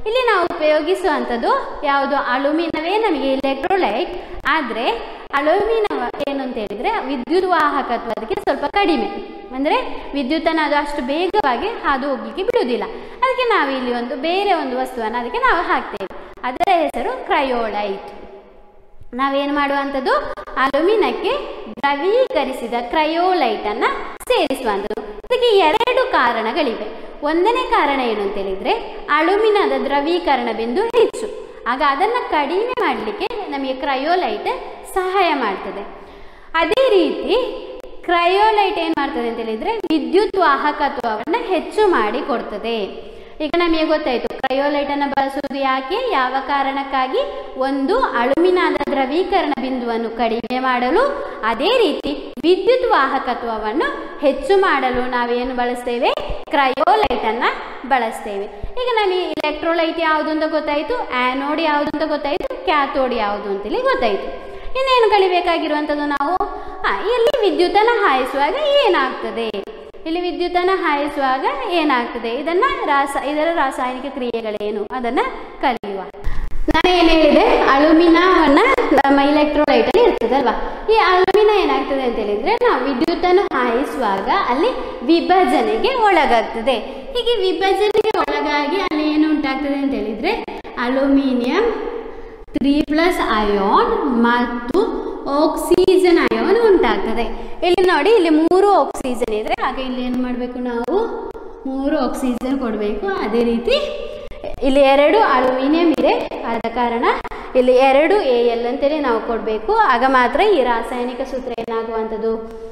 ಇಲ್ಲಿ ನಾವು ಉಪಯೋಗಿಸುವಂಥದ್ದು ಯಾವುದು ಅಳುಮಿನವೇ ನಮಗೆ ಇಲೆಕ್ಟ್ರೋಲೈಟ್ ಆದರೆ ಅಳುಮಿನ ಏನು ಅಂತ ಹೇಳಿದರೆ ವಿದ್ಯುತ್ ವಾಹಕತ್ವ ಅದಕ್ಕೆ ಸ್ವಲ್ಪ ಕಡಿಮೆ ಅಂದರೆ ವಿದ್ಯುತ್ತನ್ನು ಅದು ಅಷ್ಟು ಬೇಗವಾಗಿ ಹಾದು ಹೋಗಲಿಕ್ಕೆ ಬಿಡುವುದಿಲ್ಲ ಅದಕ್ಕೆ ನಾವು ಇಲ್ಲಿ ಒಂದು ಬೇರೆ ಒಂದು ವಸ್ತುವನ್ನು ಅದಕ್ಕೆ ನಾವು ಹಾಕ್ತೇವೆ ಅದರ ಹೆಸರು ಕ್ರಯೋಲೈಟ್ ನಾವೇನು ಮಾಡುವಂಥದ್ದು ಅಲ್ಯೂಮಿನಕ್ಕೆ ದ್ರವೀಕರಿಸಿದ ಕ್ರಯೋಲೈಟನ್ನು ಸೇರಿಸುವಂಥದ್ದು ಇದಕ್ಕೆ ಎರಡು ಕಾರಣಗಳಿವೆ ಒಂದನೇ ಕಾರಣ ಏನು ಅಂತ ಹೇಳಿದರೆ ಅಳುಮಿನದ ದ್ರವೀಕರಣ ಬಿಂದು ಹೆಚ್ಚು ಆಗ ಅದನ್ನು ಕಡಿಮೆ ಮಾಡಲಿಕ್ಕೆ ನಮಗೆ ಕ್ರಯೋಲೈಟ್ ಸಹಾಯ ಮಾಡ್ತದೆ ಅದೇ ರೀತಿ ಕ್ರಯೋಲೈಟ್ ಏನು ಮಾಡ್ತದೆ ಅಂತ ಹೇಳಿದರೆ ವಿದ್ಯುತ್ ವಾಹಕತ್ವವನ್ನು ಹೆಚ್ಚು ಮಾಡಿ ಕೊಡ್ತದೆ ಈಗ ನಮಗೆ ಗೊತ್ತಾಯಿತು ಕ್ರಯೋಲೈಟನ್ನು ಬಳಸುವುದು ಯಾಕೆ ಯಾವ ಕಾರಣಕ್ಕಾಗಿ ಒಂದು ಅಳುಮಿನಾದ ದ್ರವೀಕರಣ ಬಿಂದುವನ್ನು ಕಡಿಮೆ ಮಾಡಲು ಅದೇ ರೀತಿ ವಿದ್ಯುತ್ ವಾಹಕತ್ವವನ್ನು ಹೆಚ್ಚು ಮಾಡಲು ನಾವೇನು ಬಳಸ್ತೇವೆ ಕ್ರಯೋಲೈಟನ್ನು ಬಳಸ್ತೇವೆ ಈಗ ನಮಗೆ ಇಲೆಕ್ಟ್ರೋಲೈಟ್ ಯಾವುದು ಅಂತ ಗೊತ್ತಾಯಿತು ಆ್ಯನೋಡ್ ಯಾವುದು ಅಂತ ಗೊತ್ತಾಯಿತು ಕ್ಯಾಥೋಡ್ ಯಾವುದು ಅಂತೇಳಿ ಗೊತ್ತಾಯಿತು ಇನ್ನೇನು ಕಲಿಬೇಕಾಗಿರುವಂಥದ್ದು ನಾವು ಹಾಂ ಇಲ್ಲಿ ವಿದ್ಯುತ್ತನ್ನು ಹಾಯಿಸುವಾಗ ಏನಾಗ್ತದೆ ಇಲ್ಲಿ ವಿದ್ಯುತ್ತನ್ನು ಹಾಯಿಸುವಾಗ ಏನಾಗ್ತದೆ ಇದನ್ನು ರಾಸ ಇದರ ರಾಸಾಯನಿಕ ಕ್ರಿಯೆಗಳೇನು ಅದನ್ನು ಕಲಿಯುವ ನಾನು ಏನು ಹೇಳಿದೆ ಅಳುಮಿನವನ್ನು ನಮ್ಮ ಇಲೆಕ್ಟ್ರೋಲೈಟಲ್ಲಿ ಇರ್ತದಲ್ವಾ ಈ ಅಳುಮಿನ ಏನಾಗ್ತದೆ ಅಂತ ಹೇಳಿದರೆ ನಾವು ವಿದ್ಯುತ್ತನ್ನು ಹಾಯಿಸುವಾಗ ಅಲ್ಲಿ ವಿಭಜನೆಗೆ ಒಳಗಾಗ್ತದೆ ಹೀಗೆ ವಿಭಜನೆಗೆ ಒಳಗಾಗಿ ಅಲ್ಲಿ ಏನು ಉಂಟಾಗ್ತದೆ ಅಂತ ಹೇಳಿದರೆ ಅಲ್ಯೂಮಿನಿಯಂ ತ್ರೀ ಪ್ಲಸ್ ಅಯೋನ್ ಮತ್ತು ಆಕ್ಸಿಜನ್ ಅಯೋನ್ ಉಂಟಾಗ್ತದೆ ಇಲ್ಲಿ ನೋಡಿ ಇಲ್ಲಿ ಮೂರು ಆಕ್ಸಿಜನ್ ಇದ್ರೆ ಹಾಗೆ ಇಲ್ಲಿ ಏನು ಮಾಡಬೇಕು ನಾವು ಮೂರು ಆಕ್ಸಿಜನ್ ಕೊಡಬೇಕು ಅದೇ ರೀತಿ ಇಲ್ಲಿ ಎರಡು ಅಲ್ಯೂಮಿನಿಯಂ ಇದೆ ಆದ ಕಾರಣ ಇಲ್ಲಿ ಎರಡು ಎ ಎಲ್ ಅಂತೇಳಿ ನಾವು ಕೊಡಬೇಕು ಆಗ ಮಾತ್ರ ಈ ರಾಸಾಯನಿಕ ಸೂತ್ರ ಏನಾಗುವಂಥದ್ದು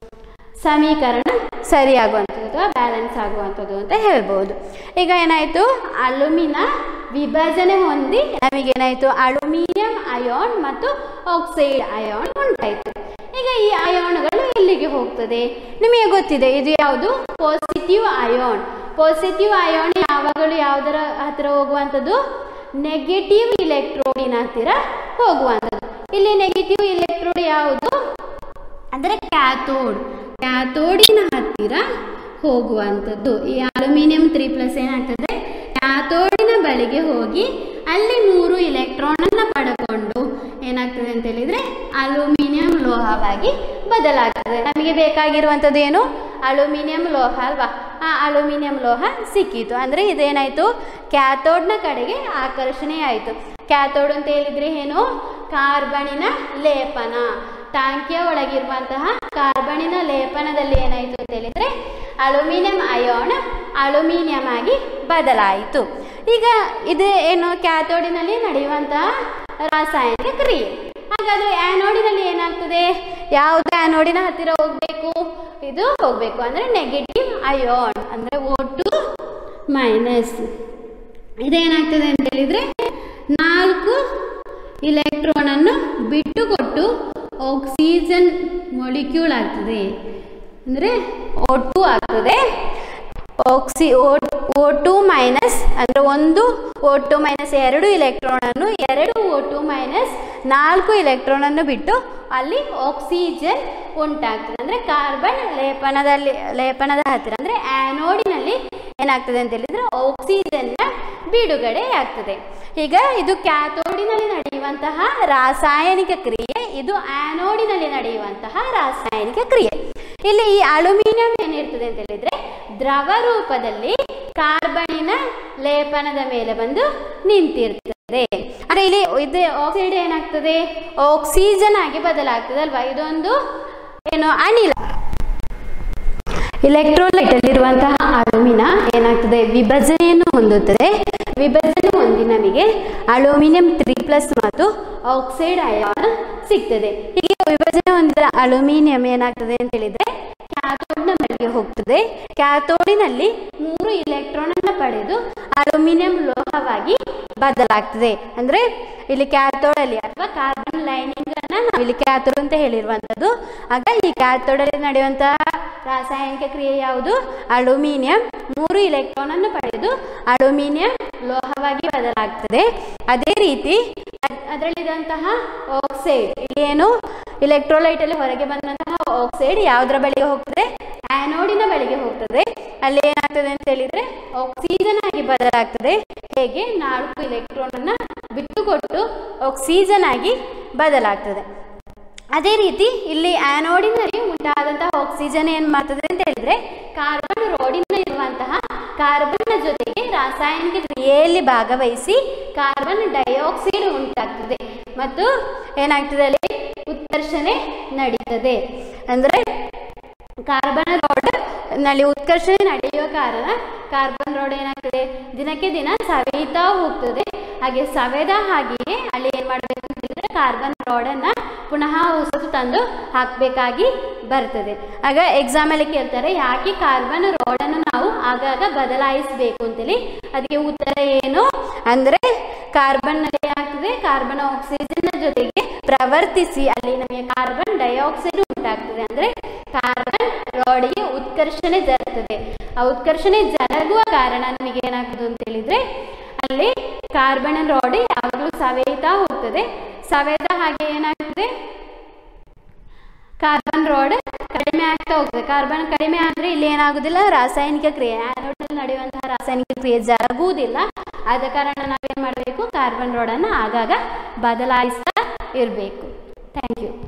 ಸಮೀಕರಣ ಸರಿಯಾಗುವಂಥದ್ದು ಅಥವಾ ಬ್ಯಾಲೆನ್ಸ್ ಆಗುವಂಥದ್ದು ಅಂತ ಹೇಳ್ಬೋದು ಈಗ ಏನಾಯಿತು ಅಲ್ಯೂಮಿನ ವಿಭಜನೆ ಹೊಂದಿ ನಮಗೇನಾಯಿತು ಅಲ್ಯೂಮಿನಿಯಂ ಅಯಾನ್ ಮತ್ತು ಆಕ್ಸೈಡ್ ಅಯಾನ್ ಉಂಟಾಯಿತು ಈಗ ಈ ಅಯಾನ್ಗಳು ಎಲ್ಲಿಗೆ ಹೋಗ್ತದೆ ನಿಮಗೆ ಗೊತ್ತಿದೆ ಇದು ಯಾವುದು ಪಾಸಿಟಿವ್ ಅಯಾನ್ ಪಾಸಿಟಿವ್ ಅಯಾನ್ ಯಾವಾಗಲೂ ಯಾವುದರ ಹತ್ತಿರ ಹೋಗುವಂಥದ್ದು ನೆಗೆಟಿವ್ ಇಲೆಕ್ಟ್ರೋಡಿನ ಹತ್ತಿರ ಹೋಗುವಂಥದ್ದು ಇಲ್ಲಿ ನೆಗೆಟಿವ್ ಇಲೆಕ್ಟ್ರೋಡ್ ಯಾವುದು ಅಂದರೆ ಕ್ಯಾಥೋಡ್ ಕ್ಯಾಥೋಡಿನ ಹತ್ತಿರ ಹೋಗುವಂಥದ್ದು ಈ ಅಲ್ಯೂಮಿನಿಯಂ ತ್ರೀ ಪ್ಲಸ್ ಏನಾಗ್ತದೆ ಕ್ಯಾಥೋಡಿನ ಬಳಿಗೆ ಹೋಗಿ ಅಲ್ಲಿ ಮೂರು ಇಲೆಕ್ಟ್ರಾನನ್ನು ಪಡ್ಕೊಂಡು ಏನಾಗ್ತದೆ ಅಂತ ಹೇಳಿದರೆ ಅಲ್ಯೂಮಿನಿಯಂ ಲೋಹವಾಗಿ ಬದಲಾಗ್ತದೆ ನಮಗೆ ಬೇಕಾಗಿರುವಂಥದ್ದು ಏನು ಅಲ್ಯೂಮಿನಿಯಂ ಲೋಹ ಅಲ್ವಾ ಆ ಅಲ್ಯೂಮಿನಿಯಂ ಲೋಹ ಸಿಕ್ಕಿತು ಅಂದರೆ ಇದೇನಾಯಿತು ಕ್ಯಾಥೋಡ್ನ ಕಡೆಗೆ ಆಕರ್ಷಣೆ ಆಯಿತು ಕ್ಯಾಥೋಡ್ ಅಂತ ಹೇಳಿದರೆ ಏನು ಕಾರ್ಬನಿನ ಲೇಪನ ಟಾಂಕಿಯ ಒಳಗಿರುವಂತಹ ಕಾರ್ಬನಿನ ಲೇಪನದಲ್ಲಿ ಏನಾಯಿತು ಅಂತ ಹೇಳಿದರೆ ಅಲ್ಯೂಮಿನಿಯಂ ಅಯಾನ್ ಅಲ್ಯೂಮಿನಿಯಂ ಆಗಿ ಬದಲಾಯಿತು ಈಗ ಇದು ಏನು ಕ್ಯಾಥೋಡಿನಲ್ಲಿ ನಡೆಯುವಂತಹ ರಾಸಾಯನಿಕ ಕ್ರಿಯೆ ಹಾಗಾದರೆ ಆ್ಯನೋಡಿನಲ್ಲಿ ಏನಾಗ್ತದೆ ಯಾವುದು ಆ್ಯನೋಡಿನ ಹತ್ತಿರ ಹೋಗಬೇಕು ಇದು ಹೋಗಬೇಕು ಅಂದರೆ ನೆಗೆಟಿವ್ ಅಯಾನ್ ಅಂದರೆ ಒಟ್ಟು ಮೈನಸ್ ಇದೇನಾಗ್ತದೆ ಅಂತ ಹೇಳಿದರೆ ನಾಲ್ಕು ಇಲೆಕ್ಟ್ರಾನನ್ನು ಬಿಟ್ಟು ಕೊಟ್ಟು ಆಕ್ಸಿಜನ್ ಮೊಲಿಕ್ಯೂಲ್ ಆಗ್ತದೆ ಅಂದರೆ ಓ ಟು ಆಗ್ತದೆ ಆಕ್ಸಿ ಓ ಟು ಮೈನಸ್ ಅಂದರೆ ಒಂದು ಓ ಟು ಮೈನಸ್ ಎರಡು ಇಲೆಕ್ಟ್ರಾನನ್ನು ಎರಡು ಓ ಟು ಮೈನಸ್ ನಾಲ್ಕು ಇಲೆಕ್ಟ್ರಾನನ್ನು ಬಿಟ್ಟು ಅಲ್ಲಿ ಆಕ್ಸಿಜನ್ ಉಂಟಾಗ್ತದೆ ಅಂದರೆ ಕಾರ್ಬನ್ ಲೇಪನದಲ್ಲಿ ಲೇಪನದ ಹತ್ತಿರ ಅಂದರೆ ಆ್ಯನೋಡಿನಲ್ಲಿ ಏನಾಗ್ತದೆ ಅಂತ ಹೇಳಿದರೆ ಆಕ್ಸಿಜನ್ನ ಬಿಡುಗಡೆ ಆಗ್ತದೆ ಈಗ ಇದು ಕ್ಯಾಥೋಡಿನಲ್ಲಿ ನಡೆಯುವಂತಹ ರಾಸಾಯನಿಕ ಕ್ರಿಯೆ ಇದು ಆ್ಯನೋಡಿನಲ್ಲಿ ನಡೆಯುವಂತಹ ರಾಸಾಯನಿಕ ಕ್ರಿಯೆ ಇಲ್ಲಿ ಈ ಅಲ್ಯೂಮಿನಿಯಂ ಏನಿರ್ತದೆ ಅಂತ ಹೇಳಿದರೆ ದ್ರವ ರೂಪದಲ್ಲಿ ಕಾರ್ಬನಿನ ಲೇಪನದ ಮೇಲೆ ಬಂದು ನಿಂತಿರ್ತದೆ ಅಂದರೆ ಇಲ್ಲಿ ಇದು ಆಕ್ಸೈಡ್ ಏನಾಗ್ತದೆ ಆಕ್ಸಿಜನ್ ಆಗಿ ಬದಲಾಗ್ತದೆ ಅಲ್ವಾ ಇದೊಂದು ಏನು ಅನಿಲ ಇಲೆಕ್ಟ್ರೋಲೈಟ್ ಅಲ್ಲಿರುವಂತಹ ಅಲ್ಯೂಮಿನ ಏನಾಗ್ತದೆ ವಿಭಜನೆಯನ್ನು ಹೊಂದುತ್ತದೆ ವಿಭಜನೆ ಹೊಂದಿ ನಮಗೆ ಅಲ್ಯೂಮಿನಿಯಂ ತ್ರೀ ಪ್ಲಸ್ ಮತ್ತು ಆಕ್ಸೈಡ್ ಅಯಾನ್ ಸಿಗ್ತದೆ ಹೀಗೆ ವಿಭಜನೆ ಹೊಂದಿದ ಅಲ್ಯೂಮಿನಿಯಂ ಏನಾಗ್ತದೆ ಅಂತ ಹೇಳಿದ್ರೆ ಕ್ಯಾಥೋಡ್ನ ಬಳಿಗೆ ಹೋಗ್ತದೆ ಕ್ಯಾಥೋಡಿನಲ್ಲಿ ಮೂರು ಇಲೆಕ್ಟ್ರಾನ್ ಅನ್ನು ಪಡೆದು ಅಲ್ಯೂಮಿನಿಯಂ ಲೋಹವಾಗಿ ಬದಲಾಗ್ತದೆ ಅಂದ್ರೆ ಇಲ್ಲಿ ಕ್ಯಾಥೋಡ್ ಅಲ್ಲಿ ಅಥವಾ ಕಾರ್ಬನ್ ಲೈನಿಂಗ್ ಅನ್ನ ನಾವು ಇಲ್ಲಿ ಕ್ಯಾಥೋಡ್ ಅಂತ ಹೇಳಿರುವಂತದ್ದು ಆಗ ಈ ಕ್ಯಾಥೋಡ್ ಅಲ್ಲಿ ನಡೆಯುವಂತಹ ರಾಸಾಯನಿಕ ಕ್ರಿಯೆ ಯಾವುದು ಅಲ್ಯೂಮಿನಿಯಂ ಮೂರು ಇಲೆಕ್ಟ್ರಾನ್ ಅನ್ನು ಪಡೆದು ಅಲ್ಯೂಮಿನಿಯಂ ಲೋಹವಾಗಿ ಬದಲಾಗ್ತದೆ ಅದೇ ರೀತಿ ಅದರಲ್ಲಿರುವಂತಹ ಆಕ್ಸೈಡ್ ಇಲ್ಲಿ ಏನು ಇಲೆಕ್ಟ್ರೋಲೈಟ್ ಅಲ್ಲಿ ಹೊರಗೆ ಬಂದಂತಹ ಆಕ್ಸೈಡ್ ಯಾವುದರ ಬಳಿಗೆ ಹೋಗ್ತದೆ ಆ್ಯನೋಡಿನ ಬಳಿಗೆ ಹೋಗ್ತದೆ ಅಲ್ಲಿ ಏನಾಗ್ತದೆ ಅಂತ ಹೇಳಿದ್ರೆ ಆಕ್ಸಿಜನ್ ಆಗಿ ಬದಲಾಗ್ತದೆ ಹೇಗೆ ನಾಲ್ಕು ಇಲೆಕ್ಟ್ರಾನನ್ನು ಬಿಟ್ಟುಕೊಟ್ಟು ಆಕ್ಸಿಜನ್ ಆಗಿ ಬದಲಾಗ್ತದೆ ಅದೇ ರೀತಿ ಇಲ್ಲಿ ಆ್ಯನೋಡಿನಲ್ಲಿ ಉಂಟಾದಂತಹ ಆಕ್ಸಿಜನ್ ಏನು ಮಾಡ್ತದೆ ಅಂತ ಹೇಳಿದ್ರೆ ಕಾರ್ಬನ್ ರೋಡಿನ ಇರುವಂತಹ ಕಾರ್ಬನ್ನ ಜೊತೆಗೆ ರಾಸಾಯನಿಕ ಕ್ರಿಯೆಯಲ್ಲಿ ಭಾಗವಹಿಸಿ ಕಾರ್ಬನ್ ಡೈಆಕ್ಸೈಡ್ ಉಂಟಾಗ್ತದೆ ಮತ್ತು ಏನಾಗ್ತದೆ ಅಲ್ಲಿ ಉತ್ಕರ್ಷಣೆ ನಡೀತದೆ ಅಂದರೆ ಕಾರ್ಬನ್ ರೋಡ್ ನಲ್ಲಿ ಉತ್ಕರ್ಷಣೆ ನಡೆಯುವ ಕಾರಣ ಕಾರ್ಬನ್ ರೋಡ್ ಏನಾಗ್ತದೆ ದಿನಕ್ಕೆ ದಿನ ಸವೆಯುತ್ತಾ ಹೋಗ್ತದೆ ಹಾಗೆ ಸವೆದ ಹಾಗೆಯೇ ಅಲ್ಲಿ ಏನು ಮಾಡಬೇಕು ಅಂತ ಹೇಳಿದ್ರೆ ಕಾರ್ಬನ್ ರೋಡನ್ನು ಪುನಃ ಹೊಸತು ತಂದು ಹಾಕಬೇಕಾಗಿ ಬರ್ತದೆ ಆಗ ಎಕ್ಸಾಮಲ್ಲಿ ಕೇಳ್ತಾರೆ ಯಾಕೆ ಕಾರ್ಬನ್ ರೋಡನ್ನು ನಾವು ಆಗಾಗ ಬದಲಾಯಿಸಬೇಕು ಅಂತೇಳಿ ಅದಕ್ಕೆ ಉತ್ತರ ಏನು ಅಂದರೆ ಕಾರ್ಬನ್ನಲ್ಲಿ ಏನಾಗ್ತದೆ ಕಾರ್ಬನ್ ಆಕ್ಸಿಜನ್ ಜೊತೆಗೆ ಪ್ರವರ್ತಿಸಿ ಅಲ್ಲಿ ನಮಗೆ ಕಾರ್ಬನ್ ಡೈಆಕ್ಸೈಡ್ ಉಂಟಾಗ್ತದೆ ಅಂದರೆ ಕಾರ್ಬನ್ ರೋಡಿಗೆ ಉತ್ಕರ್ಷಣೆ ಜರುತ್ತದೆ ಆ ಉತ್ಕರ್ಷಣೆ ಜರುಗುವ ಕಾರಣ ನಮಗೆ ಏನಾಗ್ತದೆ ಅಂತ ಹೇಳಿದ್ರೆ ಅಲ್ಲಿ ಕಾರ್ಬನ್ ರೋಡ್ ಯಾವಾಗಲೂ ಸವೆಯುತ್ತಾ ಹೋಗ್ತದೆ ಸವೆದ ಹಾಗೆ ಏನಾಗ್ತದೆ ಕಾರ್ಬನ್ ರೋಡ್ ಕಡಿಮೆ ಆಗ್ತಾ ಹೋಗ್ತದೆ ಕಾರ್ಬನ್ ಕಡಿಮೆ ಆದರೆ ಇಲ್ಲಿ ಏನಾಗುದಿಲ್ಲ ರಾಸಾಯನಿಕ ಕ್ರಿಯೆ ಆ್ಯನೋಡಲ್ಲಿ ನಡೆಯುವಂತಹ ರಾಸಾಯನಿಕ ಕ್ರಿಯೆ ಜರುಗುವುದಿಲ್ಲ ಆದ ಕಾರಣ ನಾವೇನು ಮಾಡಬೇಕು ಕಾರ್ಬನ್ ರೋಡನ್ನು ಆಗಾಗ ಬದಲಾಯಿಸ್ತಾ ಇರಬೇಕು ಥ್ಯಾಂಕ್ ಯು